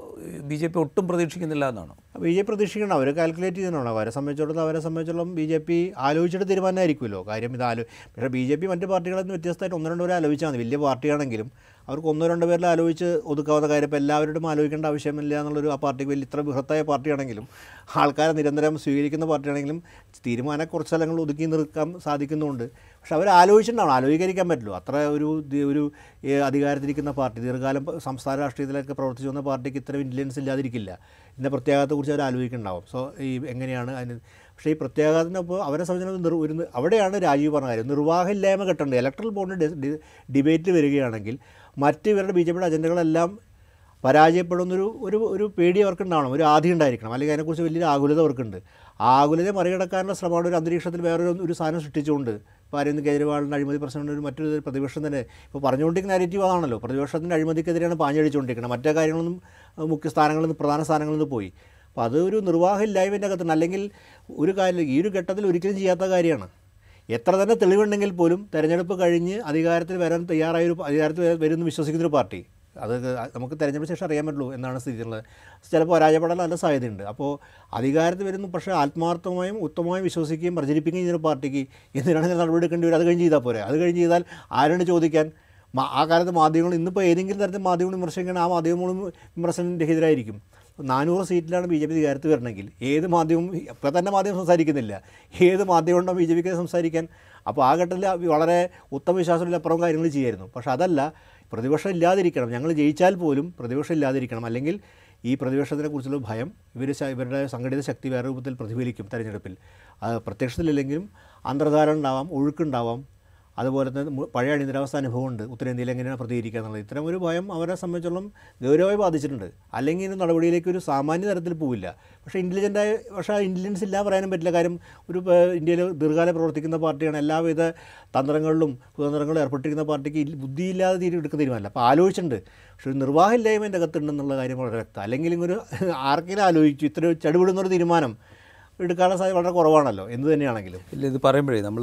ബി ജെ പി ഒട്ടും പ്രതീക്ഷിക്കുന്നില്ല എന്നാണ് ബി ജെ പി പ്രതീക്ഷിക്കണം അവർ കാൽക്കുലേറ്റ് ചെയ്യുന്നതാണ് അവരെ സംബന്ധിച്ചിടത്തോളം അവരെ സംബന്ധിച്ചിടത്തോളം ബി ജെ പി ആലോചിച്ചിട്ട് തീരുമാനമായിരിക്കുമല്ലോ കാര്യം ഇത് ആലോ പക്ഷേ ബി ജെ പി മറ്റ് പാർട്ടികളിൽ നിന്ന് വ്യത്യസ്തമായിട്ട് ഒന്ന് രണ്ടോ പേരെ ആലോചിച്ചാൽ മതി വലിയ പാർട്ടിയാണെങ്കിലും അവർക്ക് ഒന്നോ രണ്ടോ പേരിൽ ആലോചിച്ച് ഒതുക്കാവുന്ന കാര്യം ഇപ്പോൾ എല്ലാവരോടും ആലോചിക്കേണ്ട ആവശ്യമില്ല എന്നുള്ളൊരു ആ പാർട്ടിക്ക് വലിയ ഇത്ര ബൃഹത്തായ പാർട്ടിയാണെങ്കിലും ആൾക്കാരെ നിരന്തരം സ്വീകരിക്കുന്ന പാർട്ടിയാണെങ്കിലും തീരുമാനം കുറച്ച് സ്ഥലങ്ങൾ ഒതുക്കി നിർക്കാൻ സാധിക്കുന്നുണ്ട് പക്ഷെ അവർ ആലോചിച്ചിട്ടുണ്ടാവണം ആലോചിക്കാതിരിക്കാൻ പറ്റുള്ളൂ അത്ര ഒരു ദി- ഒരു ഏ, അധികാരത്തിരിക്കുന്ന പാർട്ടി ദീർഘകാലം പ- സംസ്ഥാന രാഷ്ട്രീയത്തിലൊക്കെ പ്രവർത്തിച്ചു വന്ന പാർട്ടിക്ക് ഇത്തരം ഇൻ്റലിജൻസ് ഇല്ലാതിരിക്കില്ല ഇതിൻ്റെ പ്രത്യാഘാതത്തെക്കുറിച്ച് അവർ ആലോചിക്കുന്നുണ്ടാവും സോ ഈ എങ്ങനെയാണ് അതിന് പക്ഷേ ഈ പ്രത്യാഘാതത്തിനപ്പോൾ അവരെ സംബന്ധിച്ചിടത്തോളം നിർ ഒരു നി- അവിടെയാണ് രാജീവ് പറഞ്ഞ കാര്യം നിർവാഹമില്ലായ്മ കിട്ടേണ്ടത് ഇലക്ട്രൽ ബോണ്ട് ഡിബേറ്റ് വരികയാണെങ്കിൽ മറ്റ് ഇവരുടെ ബി ജെ പിയുടെ അജണ്ടകളെല്ലാം പരാജയപ്പെടുന്നൊരു ഒരു ഒരു പേടി അവർക്ക് ഉണ്ടാവണം ഒരു ആദ്യം ഉണ്ടായിരിക്കണം അല്ലെങ്കിൽ അതിനെക്കുറിച്ച് വലിയൊരു ആകുലത അവർക്കുണ്ട് ആ ആകുലതയെ മറികടക്കാനുള്ള ശ്രമമാണ് ഒരു അന്തരീക്ഷത്തിൽ വേറൊരു ഒരു സാധനം സൃഷ്ടിച്ചുകൊണ്ട് ഇപ്പോൾ അരവിന്ദ് കെജ്രിവാളിൻ്റെ അഴിമതി പ്രശ്നം ഒരു മറ്റൊരു പ്രതിപക്ഷം തന്നെ ഇപ്പോൾ പറഞ്ഞുകൊണ്ടിരിക്കുന്ന നാരേറ്റീവ് അതാണല്ലോ പ്രതിപക്ഷത്തിൻ്റെ അഴിമതിക്കെതിരെയാണ് പാഞ്ഞടിച്ചുകൊണ്ടിരിക്കുന്നത് മറ്റേ കാര്യങ്ങളൊന്നും അഹ് മുഖ്യ സ്ഥാനങ്ങളിൽ നിന്ന് പ്രധാന സ്ഥാനങ്ങളിൽ നിന്ന് പോയി അപ്പോൾ അത് ഒരു നിർവാഹമില്ലായ്മൻ്റെ അകത്തുണ്ട് അല്ലെങ്കിൽ ഒരു കാര്യം ഈ ഒരു ഘട്ടത്തിൽ ഒരിക്കലും ചെയ്യാത്ത കാര്യമാണ് എത്ര തന്നെ തെളിവുണ്ടെങ്കിൽ പോലും തെരഞ്ഞെടുപ്പ് കഴിഞ്ഞ് അധികാരത്തിൽ വരാൻ തയ്യാറായ ഒരു അധികാരത്തിൽ വര- വരുമെന്ന് വിശ്വസിക്കുന്നൊരു പാർട്ടി അത് നമുക്ക് തെരഞ്ഞെടുപ്പ് ശേഷം അറിയാൻ പറ്റുള്ളൂ എന്നാണ് സ്ഥിതി ഉള്ളത് ചിലപ്പോൾ പരാജയപ്പെടാൻ നല്ല സാധ്യതയുണ്ട് അപ്പോൾ അധികാരത്തിൽ വരുന്നു പക്ഷേ ആത്മാർത്ഥമായും ഉത്തമമായും വിശ്വസിക്കുകയും പ്രചരിപ്പിക്കുകയും ചെയ്യുന്ന പാർട്ടിക്ക് എന്തിനാണ് ഇതിന് നടപടി എടുക്കേണ്ടി വരും അത് കഴിഞ്ഞ് ചെയ്താൽ പോരെ അത് കഴിഞ്ഞ് ചെയ്താൽ ആരാണ് ചോദിക്കാൻ മാ- ആ കാലത്ത് മാധ്യമങ്ങൾ ഇന്നിപ്പോൾ ഏതെങ്കിലും തരത്തിൽ മാധ്യമങ്ങൾ വിമർശിക്കണം ആ മാധ്യമങ്ങളും വിമർശനരഹിതരായിരിക്കും നാനൂറ് സീറ്റിലാണ് ബി ജെ പി അധികാരത്തിൽ വരണമെങ്കിൽ ഏത് മാധ്യമവും ഇപ്പോൾ തന്നെ മാധ്യമം സംസാരിക്കുന്നില്ല ഏത് മാധ്യമം ഉണ്ടോ ബി ജെ പിക്ക് സംസാരിക്കാൻ അപ്പോൾ ആ ഘട്ടത്തിൽ വളരെ ഉത്തമ വിശ്വാസത്തിലപ്പുറം കാര്യങ്ങൾ ചെയ്യായിരുന്നു പക്ഷേ അതല്ല പ്രതിപക്ഷം ഇല്ലാതിരിക്കണം ഞങ്ങൾ ജയിച്ചാൽ പോലും പ്രതിപക്ഷം ഇല്ലാതിരിക്കണം അല്ലെങ്കിൽ ഈ പ്രതിപക്ഷത്തിനെ കുറിച്ചുള്ള ഭയം ഇവർ ഇവരുടെ സംഘടിത ശക്തി വേറെ രൂപത്തിൽ പ്രതിഫലിക്കും തെരഞ്ഞെടുപ്പിൽ അത് പ്രത്യക്ഷത്തിലില്ലെങ്കിലും അന്തർധാര ഉണ്ടാവാം ഒഴുക്കുണ്ടാവാം അതുപോലെ തന്നെ മു- പഴയ അടിയന്തരാവസ്ഥ അനുഭവമുണ്ട് ഉത്തരേന്ത്യയിൽ എങ്ങനെയാണ് പ്രതികരിക്കുക എന്നുള്ളത് ഇത്തരം ഒരു ഭയം അവരെ സംബന്ധിച്ചോളം ഗൗരവമായി ബാധിച്ചിട്ടുണ്ട് അല്ലെങ്കിൽ ഈ നടപടിയിലേക്ക് ഒരു സാമാന്യ തരത്തിൽ പോവില്ല പക്ഷേ ഇൻ്റലിജൻ്റായ പക്ഷേ ആ ഇൻ്റലിജൻസ് ഇല്ല പറയാനും പറ്റില്ല കാര്യം ഒരു ഇപ്പോൾ ഇന്ത്യയിൽ ദീർഘകാലം പ്രവർത്തിക്കുന്ന പാർട്ടിയാണ് എല്ലാവിധ തന്ത്രങ്ങളിലും കുതന്ത്രങ്ങളും ഏർപ്പെട്ടിരിക്കുന്ന പാർട്ടിക്ക് ഇല്ല- ബുദ്ധിയില്ലാതെ തീരെ എടുക്കുന്ന തീരുമാനമല്ല അപ്പോൾ ആലോചിച്ചിട്ടുണ്ട് പക്ഷേ ഒരു നിർവാഹമില്ലായ്മ അകത്തുണ്ടെന്നുള്ള കാര്യം വളരെ വ്യക്തം അല്ലെങ്കിൽ ഇങ്ങൊരു ആർക്കെങ്കിലും ആലോചിച്ചു ഇത്ര ചടുപിടുന്നൊരു തീരുമാനം എടുക്കാനുള്ള സാധ്യത വളരെ കുറവാണല്ലോ എന്ത് തന്നെയാണെങ്കിലും ഇല്ല ഇത് പറയുമ്പോഴേ നമ്മൾ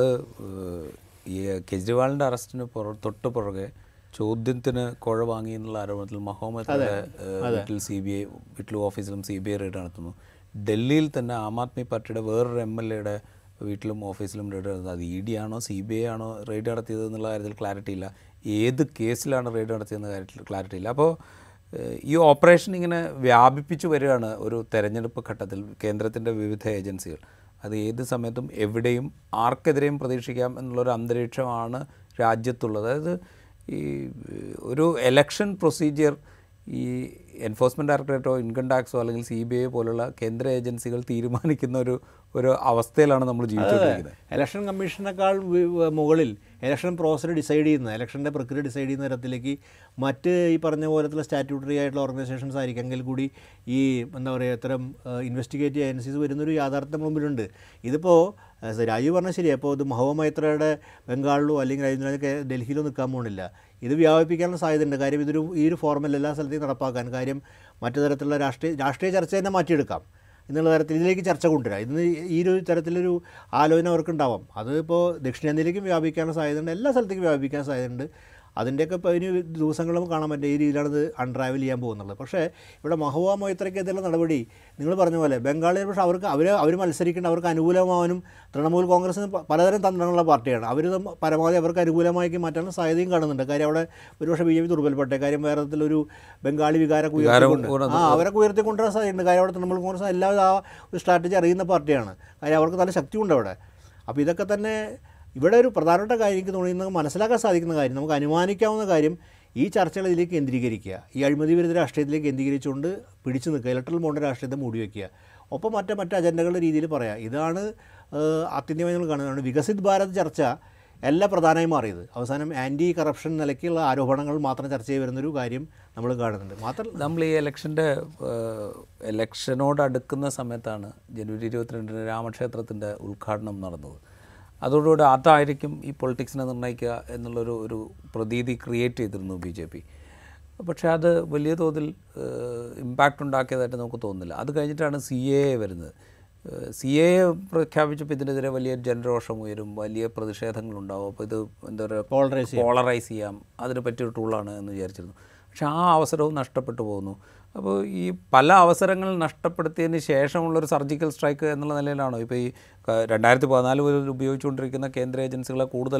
ഈ കെജ്രിവാളിൻ്റെ അറസ്റ്റിന് പുറ തൊട്ട് പുറകെ ചോദ്യത്തിന് കുഴ വാങ്ങി എന്നുള്ള ആരോപണത്തിൽ മഹോമത്തിന്റെ വീട്ടിൽ സി ബി ഐ വീട്ടിൽ ഓഫീസിലും സി ബി ഐ റെയ്ഡ് നടത്തുന്നു ഡൽഹിയിൽ തന്നെ ആം ആദ്മി പാർട്ടിയുടെ വേറൊരു എം എൽ എയുടെ വീട്ടിലും ഓഫീസിലും റെയ്ഡ് നടത്തുന്നത് അത് ഇ ഡി ആണോ സി ബി ഐ ആണോ റെയ്ഡ് നടത്തിയത് എന്നുള്ള കാര്യത്തിൽ ക്ലാരിറ്റി ഇല്ല ഏത് കേസിലാണ് റെയ്ഡ് നടത്തിയെന്ന കാര്യത്തിൽ ക്ലാരിറ്റി ഇല്ല അപ്പോൾ ഏഹ് ഈ ഓപ്പറേഷൻ ഇങ്ങനെ വ്യാപിപ്പിച്ചു വരികയാണ് ഒരു തെരഞ്ഞെടുപ്പ് ഘട്ടത്തിൽ കേന്ദ്രത്തിൻ്റെ വിവിധ ഏജൻസികൾ അത് ഏത് സമയത്തും എവിടെയും ആർക്കെതിരെയും പ്രതീക്ഷിക്കാം എന്നുള്ളൊരു അന്തരീക്ഷമാണ് രാജ്യത്തുള്ളത് അതായത് ഈ ഏഹ് ഒരു എലക്ഷൻ പ്രൊസീജിയർ ഈ എൻഫോഴ്സ്മെൻറ്റ് ഡയറക്ടറേറ്റോ ഇൻകം ടാക്സോ അല്ലെങ്കിൽ സി ബി ഐ പോലുള്ള കേന്ദ്ര ഏജൻസികൾ തീരുമാനിക്കുന്ന ഒരു ഒരു അവസ്ഥയിലാണ് നമ്മൾ ജീവിച്ചുകൊണ്ടിരിക്കുന്നത് ഇലക്ഷൻ കമ്മീഷനേക്കാൾ വി- വ- മുകളിൽ ഇലക്ഷൻ പ്രോസസ് ഡിസൈഡ് ചെയ്യുന്ന ഇലക്ഷൻ്റെ പ്രക്രിയ ഡിസൈഡ് ചെയ്യുന്ന തരത്തിലേക്ക് മറ്റ് ഈ പറഞ്ഞ പോലത്തുള്ള സ്റ്റാറ്റ്യൂട്ടറി ആയിട്ടുള്ള ഓർഗനൈസേഷൻസ് ആയിരിക്കെങ്കിൽ കൂടി ഈ എന്താ പറയുക ഇത്തരം ഇൻവെസ്റ്റിഗേറ്റീവ് ഏജൻസീസ് വരുന്നൊരു യാഥാർത്ഥ്യം മുമ്പിലുണ്ട് ഇതിപ്പോൾ രാജീവ് പറഞ്ഞ ശരിയാണ് ഇപ്പോൾ ഇത് മഹോ മൈത്രയുടെ ബംഗാളിലോ അല്ലെങ്കിൽ രാജേന്ദ്രനൊക്കെ ഡൽഹിയിലോ നിൽക്കാൻ പോകുന്നില്ല ഇത് വ്യാപിപ്പിക്കാനുള്ള സാധ്യതയുണ്ട് കാര്യം ഇതൊരു ഈ ഒരു ഫോർമൽ എല്ലാ സ്ഥലത്തേക്കും നടപ്പാക്കാൻ കാര്യം മറ്റു തരത്തിലുള്ള രാഷ്ട്രീയ രാഷ്ട്രീയ ചർച്ച തന്നെ മാറ്റിയെടുക്കാം എന്നുള്ള തരത്തിൽ ഇതിലേക്ക് ചർച്ച കൊണ്ടുവരാം ഇന്ന് ഈ ഒരു തരത്തിലൊരു ആലോചന അവർക്കുണ്ടാവാം അത് ഇപ്പോൾ ദക്ഷിണേന്ത്യയിലേക്കും വ്യാപിക്കാനുള്ള സാധ്യതയുണ്ട് എല്ലാ സ്ഥലത്തേക്കും വ്യാപിക്കാൻ സാധ്യതയുണ്ട് അതിൻ്റെയൊക്കെ ഇപ്പോൾ ഇനി ദിവസങ്ങളും കാണാൻ പറ്റും ഈ രീതിയിലാണ് ഇത് അൺട്രാവൽ ചെയ്യാൻ പോകുന്നത് പക്ഷേ ഇവിടെ മഹുവ മൊയ്ത്രയ്ക്കെതിരെ നടപടി നിങ്ങൾ പറഞ്ഞ പോലെ ബംഗാളിൽ പക്ഷേ അവർക്ക് അവർ അവർ മത്സരിക്കേണ്ട അവർക്ക് അനുകൂലമാവാനും തൃണമൂൽ കോൺഗ്രസിന് പ- പലതരം തന്ത്രങ്ങളുള്ള പാർട്ടിയാണ് അവർ പരമാവധി അവർക്ക് അനുകൂലമാക്കി മാറ്റാനുള്ള സാധ്യതയും കാണുന്നുണ്ട് കാര്യം അവിടെ ഒരുപക്ഷെ ബി ജെ പി ദുർബലപ്പെട്ടെ കാര്യം വേറെ തരത്തിലൊരു ബംഗാളി വികാരമൊക്കെ ഉയർത്തിക്കൊണ്ട് ഉയർന്നത് ആ അവരൊക്കെ ഉയർത്തിക്കൊണ്ടുവരാൻ സാധ്യതയുണ്ട് കാര്യം അവിടെ തൃണമൂൽ കോൺഗ്രസ് എല്ലാവരും ആ ഒരു സ്ട്രാറ്റജി അറിയുന്ന പാർട്ടിയാണ് കാര്യം അവർക്ക് നല്ല ശക്തിയുണ്ട് അവിടെ അപ്പോൾ ഇതൊക്കെ തന്നെ ഇവിടെ ഒരു പ്രധാനപ്പെട്ട കാര്യം എനിക്ക് തോന്നുന്നത് മനസ്സിലാക്കാൻ സാധിക്കുന്ന കാര്യം നമുക്ക് അനുമാനിക്കാവുന്ന കാര്യം ഈ ചർച്ചകൾ ഇതിലേക്ക് കേന്ദ്രീകരിക്കുക ഈ അഴിമതി വിരുദ്ധ രാഷ്ട്രീയത്തിലേക്ക് കേന്ദ്രീകരിച്ചുകൊണ്ട് പിടിച്ചു നിൽക്കുക ഇലക്ട്രൽ ബോണ്ട് രാഷ്ട്രീയത്തെ മൂടി വയ്ക്കുക ഒപ്പം മറ്റേ മറ്റ് അജണ്ടകളുടെ രീതിയിൽ പറയാം ഇതാണ് ഏഹ്, അത്യന്തികമായി നമ്മൾ കാണുന്നതാണ് വികസിത് ഭാരത് ചർച്ച എല്ലാ പ്രധാനമായി മാറിയത് അവസാനം ആൻറ്റി കറപ്ഷൻ നിലയ്ക്കുള്ള ആരോപണങ്ങൾ മാത്രം ചർച്ച ചെയ്ത് വരുന്നൊരു കാര്യം നമ്മൾ കാണുന്നുണ്ട് മാത്രം നമ്മൾ ഈ ഇലക്ഷൻ്റെ ഇലക്ഷനോട് അടുക്കുന്ന സമയത്താണ് ജനുവരി ഇരുപത്തിരണ്ടിന് രാമക്ഷേത്രത്തിൻ്റെ ഉദ്ഘാടനം നടന്നത് അതോടുകൂടി അതായിരിക്കും ഈ പൊളിറ്റിക്സിനെ നിർണ്ണയിക്കുക എന്നുള്ളൊരു ഒരു പ്രതീതി ക്രിയേറ്റ് ചെയ്തിരുന്നു ബി ജെ പി പക്ഷേ അത് വലിയ തോതിൽ ഇമ്പാക്റ്റ് ഉണ്ടാക്കിയതായിട്ട് നമുക്ക് തോന്നുന്നില്ല അത് കഴിഞ്ഞിട്ടാണ് സി എ വരുന്നത് സി എ പ്രഖ്യാപിച്ചപ്പോൾ ഇതിനെതിരെ വലിയ ജനരോഷം ഉയരും വലിയ പ്രതിഷേധങ്ങളുണ്ടാവും അപ്പോൾ ഇത് എന്താ പറയുക Polarize പോളറൈസ് ചെയ്യാം അതിന് പറ്റിയൊരു ടൂളാണ് എന്ന് വിചാരിച്ചിരുന്നു പക്ഷേ ആ അവസരവും നഷ്ടപ്പെട്ടു പോകുന്നു അപ്പോൾ ഈ പല അവസരങ്ങൾ നഷ്ടപ്പെടുത്തിയതിന് ശേഷമുള്ളൊരു സർജിക്കൽ സ്ട്രൈക്ക് എന്നുള്ള നിലയിലാണോ ഇപ്പോൾ ഈ ക- രണ്ടായിരത്തി പതിനാല് മുതൽ ഉപയോഗിച്ചുകൊണ്ടിരിക്കുന്ന കേന്ദ്ര ഏജൻസികളെ കൂടുതൽ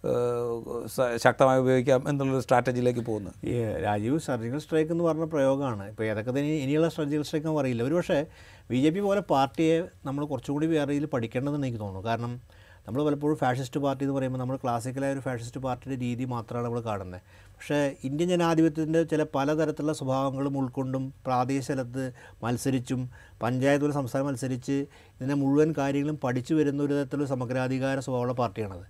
ഏഹ്, സ- ശക്തമായി ഉപയോഗിക്കാം എന്നുള്ളൊരു സ്ട്രാറ്റജിയിലേക്ക് പോകുന്നത് ഈ രാജീവ് സർജിക്കൽ സ്ട്രൈക്ക് എന്ന് പറഞ്ഞ പ്രയോഗമാണ് ഇപ്പോൾ ഏതൊക്കെ തന്നെ ഇനിയുള്ള സർജിക്കൽ സ്ട്രൈക്ക് എന്ന് അറിയില്ല ഒരു പക്ഷേ ബി ജെ പി പോലെ പാർട്ടിയെ നമ്മൾ കുറച്ചുകൂടി വേറെ രീതിയിൽ പഠിക്കേണ്ടതെന്ന് എനിക്ക് തോന്നുന്നു കാരണം നമ്മൾ പലപ്പോഴും ഫാഷിസ്റ്റ് പാർട്ടി എന്ന് പറയുമ്പോൾ നമ്മൾ ക്ലാസിക്കലായ ഒരു ഫാഷിസ്റ്റ് പാർട്ടിയുടെ രീതി മാത്രമാണ് നമ്മൾ കാണുന്നത് പക്ഷേ ഇന്ത്യൻ ജനാധിപത്യത്തിൻ്റെ ചില പലതരത്തിലുള്ള സ്വഭാവങ്ങളും ഉൾക്കൊണ്ടും പ്രാദേശിക സ്ഥലത്ത് മത്സരിച്ചും പഞ്ചായത്ത് പോലെ സംസ്ഥാനം മത്സരിച്ച് ഇതിനെ മുഴുവൻ കാര്യങ്ങളും പഠിച്ചു വരുന്ന ഒരു തരത്തിലുള്ള സമഗ്രാധികാര സ്വഭാവമുള്ള പാർട്ടിയാണത്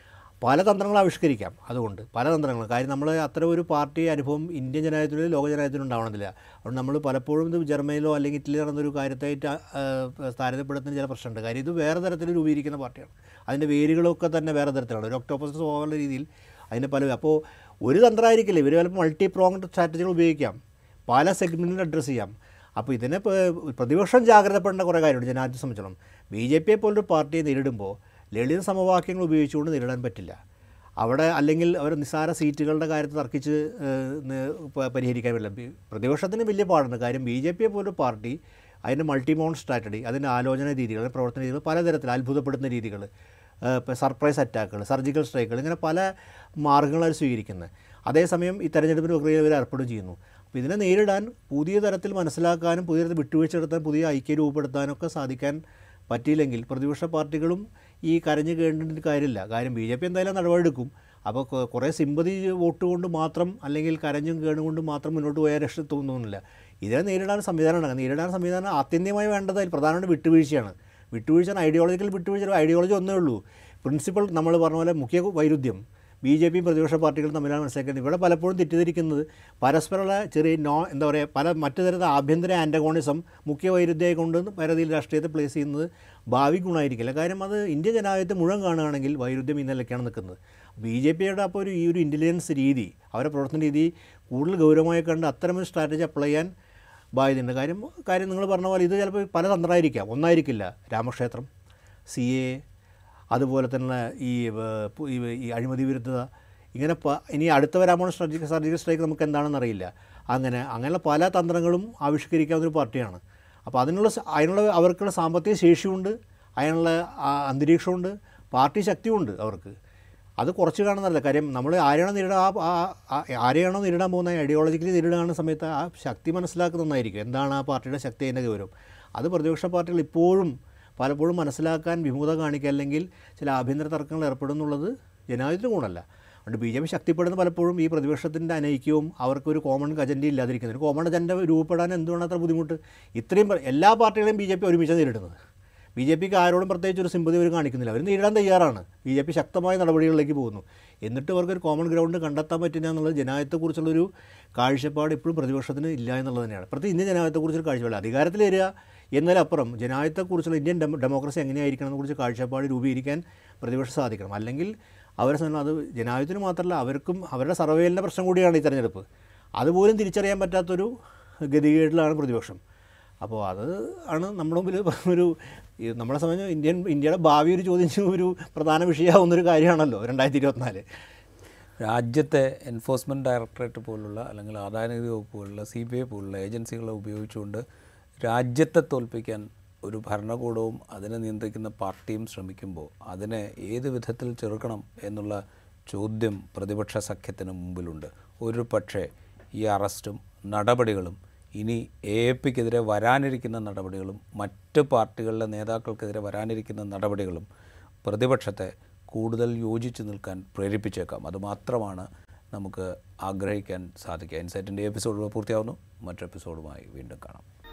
പല തന്ത്രങ്ങൾ ആവിഷ്കരിക്കാം അതുകൊണ്ട് പല തന്ത്രങ്ങളും കാര്യം നമ്മൾ അത്തരം ഒരു പാർട്ടി അനുഭവം ഇന്ത്യൻ ജനാധിപത്യത്തിലും ലോക ജനാധിപത്യത്തിലും ഉണ്ടാവണമെന്നില്ല അതുകൊണ്ട് നമ്മൾ പലപ്പോഴും ഇത് ജർമ്മനിയിലോ അല്ലെങ്കിൽ ഇറ്റലിയിലോ നടന്നൊരു കാര്യത്തായിട്ട് ആ, ആ, താരതമ്യപ്പെടുത്തുന്ന ചില പ്രശ്നമുണ്ട് കാര്യം ഇത് വേറെ തരത്തിൽ രൂപീകരിക്കുന്ന പാർട്ടിയാണ് അതിൻ്റെ വേരുകളൊക്കെ തന്നെ വേറെ തരത്തിലാണ് ഒരു ഒക്ടോപ്പസ് സ്വഭാവമുള്ള രീതിയിൽ അതിൻ്റെ പല അപ്പോൾ ഒരു തന്ത്രമായിരിക്കില്ല ഇവർ ചിലപ്പോൾ മൾട്ടി പ്രോങ്ഡ് സ്ട്രാറ്റജികൾ ഉപയോഗിക്കാം പല സെഗ്മെൻറ്റിൽ അഡ്രസ്സ് ചെയ്യാം അപ്പോൾ ഇതിനെ ഇപ്പോൾ പ്രതിപക്ഷം ജാഗ്രതപ്പെടേണ്ട കുറേ കാര്യമുണ്ട് ജനാധിപത്യത്തെ സംബന്ധിച്ചിടത്തോളം ബി ജെ പിയെ പോലൊരു പാർട്ടിയെ നേരിടുമ്പോൾ ലളിത സമവാക്യങ്ങൾ ഉപയോഗിച്ചുകൊണ്ട് നേരിടാൻ പറ്റില്ല അവിടെ അല്ലെങ്കിൽ അവർ നിസ്സാര സീറ്റുകളുടെ കാര്യത്തിൽ തർക്കിച്ച് ഏഹ്, ന് പ- പരിഹരിക്കാൻ പറ്റില്ല ബി- പ്രതിപക്ഷത്തിന് വലിയ പാടുണ്ട് കാര്യം ബി ജെ പിയെ പോലൊരു പാർട്ടി അതിൻ്റെ മൾട്ടിമോൺ സ്ട്രാറ്റജി അതിൻ്റെ ആലോചന രീതികൾ അതിൻ്റെ പ്രവർത്തന രീതികൾ പലതരത്തിൽ അത്ഭുതപ്പെടുന്ന രീതികൾ ഇപ്പോൾ സർപ്രൈസ് അറ്റാക്കുകൾ സർജിക്കൽ സ്ട്രൈക്കുകൾ ഇങ്ങനെ പല മാർഗ്ഗങ്ങൾ അവർ സ്വീകരിക്കുന്നത് അതേസമയം ഈ തെരഞ്ഞെടുപ്പിന് പ്രക്രിയയിൽ ഇവർ ഏർപ്പെടുകയും ചെയ്യുന്നു അപ്പോൾ ഇതിനെ നേരിടാൻ പുതിയ തരത്തിൽ മനസ്സിലാക്കാനും പുതിയ തരത്തിൽ വിട്ടുവീഴ്ച നടത്താൻ പുതിയ ഐക്യം രൂപപ്പെടുത്താനൊക്കെ സാധിക്കാൻ പറ്റിയില്ലെങ്കിൽ പ്രതിപക്ഷ പാർട്ടികളും ഈ കരഞ്ഞു കേണ്ടിട്ട് കാര്യമില്ല കാര്യം ബി ജെ പി എന്തായാലും നടപടിയെടുക്കും അപ്പോൾ കൊ- കുറേ സിമ്പതി വോട്ട് കൊണ്ട് മാത്രം അല്ലെങ്കിൽ കരഞ്ഞും കേണും കൊണ്ട് മാത്രം മുന്നോട്ട് പോയാൽ രക്ഷ തോന്നുന്നില്ല ഇതിനെ നേരിടാൻ സംവിധാനം ഉണ്ടാകും നേരിടാൻ സംവിധാനം ആത്യന്തികമായി വേണ്ടത് അതിൽ പ്രധാനമായിട്ട് വിട്ടുവീഴ്ചയാണ് വിട്ടുവീഴ്ച ഐഡിയോളജിക്കൽ വിട്ടുവീഴ്ച ഐഡിയോളജി ഒന്നേ ഉള്ളൂ പ്രിൻസിപ്പൽ നമ്മൾ പറഞ്ഞ പോലെ മുഖ്യ വൈരുദ്ധ്യം ബി ജെ പിയും പ്രതിപക്ഷ പാർട്ടികളും തമ്മിലാണ് മനസ്സിലാക്കുന്നത് ഇവിടെ പലപ്പോഴും തെറ്റിദ്ധരിക്കുന്നത് പരസ്പരമുള്ള ചെറിയ നോ എന്താ പറയുക പല മറ്റു തരത്തിലുള്ള ആഭ്യന്തര ആൻറ്റഗോണിസം മുഖ്യ വൈരുദ്ധ്യമായി കൊണ്ട് പരതിയിൽ രാഷ്ട്രീയത്തെ പ്ലേസ് ചെയ്യുന്നത് ഭാവി ഗുണമായിരിക്കില്ല കാര്യം അത് ഇന്ത്യ ജനാധിപത്യത്തെ മുഴുവൻ കാണുകയാണെങ്കിൽ വൈരുദ്ധ്യം ഈ നിലയ്ക്കാണ് നിൽക്കുന്നത് ബി ജെ പിയുടെ അപ്പോൾ ഒരു ഈ ഒരു ഇൻ്റലിജൻസ് രീതി അവരുടെ പ്രവർത്തന രീതി കൂടുതൽ ഗൗരവമായി കണ്ട് അത്തരമൊരു സ്ട്രാറ്റജി അപ്ലൈ ചെയ്യാൻ ബാധ്യതയുണ്ട് കാര്യം കാര്യം നിങ്ങൾ പറഞ്ഞ പോലെ ഇത് ചിലപ്പോൾ പല തന്ത്രമായിരിക്കാം ഒന്നായിരിക്കില്ല രാമക്ഷേത്രം സി എ അതുപോലെ തന്നെ ഈ ഏർ, പു- ഈ ഈ അഴിമതി വിരുദ്ധത ഇങ്ങനെ പ- ഇനി അടുത്ത വരാമോ സ്ട്രാറ്റജിക് സർജിക്കൽ സ്ട്രൈക്ക് നമുക്ക് എന്താണെന്ന് അറിയില്ല അങ്ങനെ അങ്ങനെയുള്ള പല തന്ത്രങ്ങളും ആവിഷ്കരിക്കാവുന്ന ഒരു പാർട്ടിയാണ് അപ്പോൾ അതിനുള്ള സ- അതിനുള്ള അവർക്കുള്ള സാമ്പത്തിക ശേഷിയുണ്ട് അതിനുള്ള ആ, അന്തരീക്ഷമുണ്ട് പാർട്ടി ശക്തിയുണ്ട് അവർക്ക് അത് കുറച്ച് കാണുന്നതല്ല കാര്യം നമ്മൾ ആരെയാണോ നേരിടാൻ ആ ആ- ആ- ആരെയാണോ നേരിടാൻ പോകുന്ന ഐഡിയോളജിക്കലി നേരിടുന്ന സമയത്ത് ആ ശക്തി മനസ്സിലാക്കുന്നതായിരിക്കും എന്താണ് ആ പാർട്ടിയുടെ ശക്തി അതിൻ്റെ ഗൗരവം അത് പ്രതിപക്ഷ പാർട്ടികൾ ഇപ്പോഴും പലപ്പോഴും മനസ്സിലാക്കാൻ വിമുഖത കാണിക്കുക അല്ലെങ്കിൽ ചില ആഭ്യന്തര തർക്കങ്ങൾ ഏർപ്പെടുന്നുള്ളത് ജനാധിപത്യത്തിന് ഗുണമല്ല അതുകൊണ്ട് ബി ജെ പി ശക്തിപ്പെടുന്ന പലപ്പോഴും ഈ പ്രതിപക്ഷത്തിൻ്റെ അനൈക്യവും അവർക്കൊരു കോമൺ അജണ്ട ഇല്ലാതിരിക്കുന്നത് ഒരു കോമൺ അജണ്ട രൂപപ്പെടാൻ എന്തുകൊണ്ടാണ് അത്ര ബുദ്ധിമുട്ട് ഇത്രയും പ- എല്ലാ പാർട്ടികളെയും ബി ജെ പി ഒരുമിച്ച് നേരിടുന്നത് ബി ജെ പിക്ക് ആരോടും പ്രത്യേകിച്ച് ഒരു സിമ്പതി അവർ കാണിക്കുന്നില്ല അവർ നേരിടാൻ തയ്യാറാണ് ബി ജെ പി ശക്തമായ നടപടികളിലേക്ക് പോകുന്നു എന്നിട്ട് അവർക്ക് ഒരു കോമൺ ഗ്രൗണ്ട് കണ്ടെത്താൻ പറ്റില്ല എന്നുള്ളത് ജനാധിപത്യത്തെക്കുറിച്ചുള്ളൊരു കാഴ്ചപ്പാട് ഇപ്പോഴും പ്രതിപക്ഷത്തിന് ഇല്ല എന്നുള്ളത് തന്നെയാണ് പ്രത്യേകിച്ച് ഇന്ത്യൻ ജനാധിപത്യത്തെക്കുറിച്ചൊരു കാഴ്ചപ്പാട് അധികാരത്തിൽ വരിക എന്നതിലപ്പുറം ജനാധിപത്യത്തെക്കുറിച്ചുള്ള ഇന്ത്യൻ ഡെമോ ഡെമോക്രസി എങ്ങനെയായിരിക്കണം എന്നെക്കുറിച്ച് കാഴ്ചപ്പാട് രൂപീകരിക്കാൻ പ്രതിപക്ഷം സാധിക്കണം അല്ലെങ്കിൽ അവരെ സംബന്ധിച്ച് അത് ജനാധിപത്യത്തിന് മാത്രമല്ല അവർക്കും അവരുടെ സർവേലിൻ്റെ പ്രശ്നം കൂടിയാണ് ഈ തെരഞ്ഞെടുപ്പ് അതുപോലും തിരിച്ചറിയാൻ പറ്റാത്തൊരു ഗതികേടിലാണ് പ്രതിപക്ഷം അപ്പോൾ അത് ആണ് നമ്മുടെ മുമ്പിൽ ഒരു ഈ നമ്മളെ സംബന്ധിച്ച് ഇന്ത്യൻ ഇന്ത്യയുടെ ഭാവി ഒരു ചോദിച്ച ഒരു പ്രധാന വിഷയമാവുന്നൊരു കാര്യമാണല്ലോ രണ്ടായിരത്തി ഇരുപത്തിനാല് രാജ്യത്തെ എൻഫോഴ്സ്മെൻറ്റ് ഡയറക്ടറേറ്റ് പോലുള്ള അല്ലെങ്കിൽ ആദായനികുതി വകുപ്പ് പോലുള്ള സി ബി ഐ പോലുള്ള ഏജൻസികളെ ഉപയോഗിച്ചുകൊണ്ട് രാജ്യത്തെ തോൽപ്പിക്കാൻ ഒരു ഭരണകൂടവും അതിനെ നിയന്ത്രിക്കുന്ന പാർട്ടിയും ശ്രമിക്കുമ്പോൾ അതിനെ ഏത് വിധത്തിൽ ചെറുക്കണം എന്നുള്ള ചോദ്യം പ്രതിപക്ഷ സഖ്യത്തിന് മുമ്പിലുണ്ട് ഒരു പക്ഷേ ഈ അറസ്റ്റും നടപടികളും ഇനി എ എ പിക്കെതിരെ വരാനിരിക്കുന്ന നടപടികളും മറ്റ് പാർട്ടികളിലെ നേതാക്കൾക്കെതിരെ വരാനിരിക്കുന്ന നടപടികളും പ്രതിപക്ഷത്തെ കൂടുതൽ യോജിച്ച് നിൽക്കാൻ പ്രേരിപ്പിച്ചേക്കാം അതുമാത്രമാണ് നമുക്ക് ആഗ്രഹിക്കാൻ സാധിക്കുക ഇൻസൈറ്റിൻ്റെ എപ്പിസോഡുകൾ പൂർത്തിയാവുന്നു മറ്റു എപ്പിസോഡുമായി വീണ്ടും കാണാം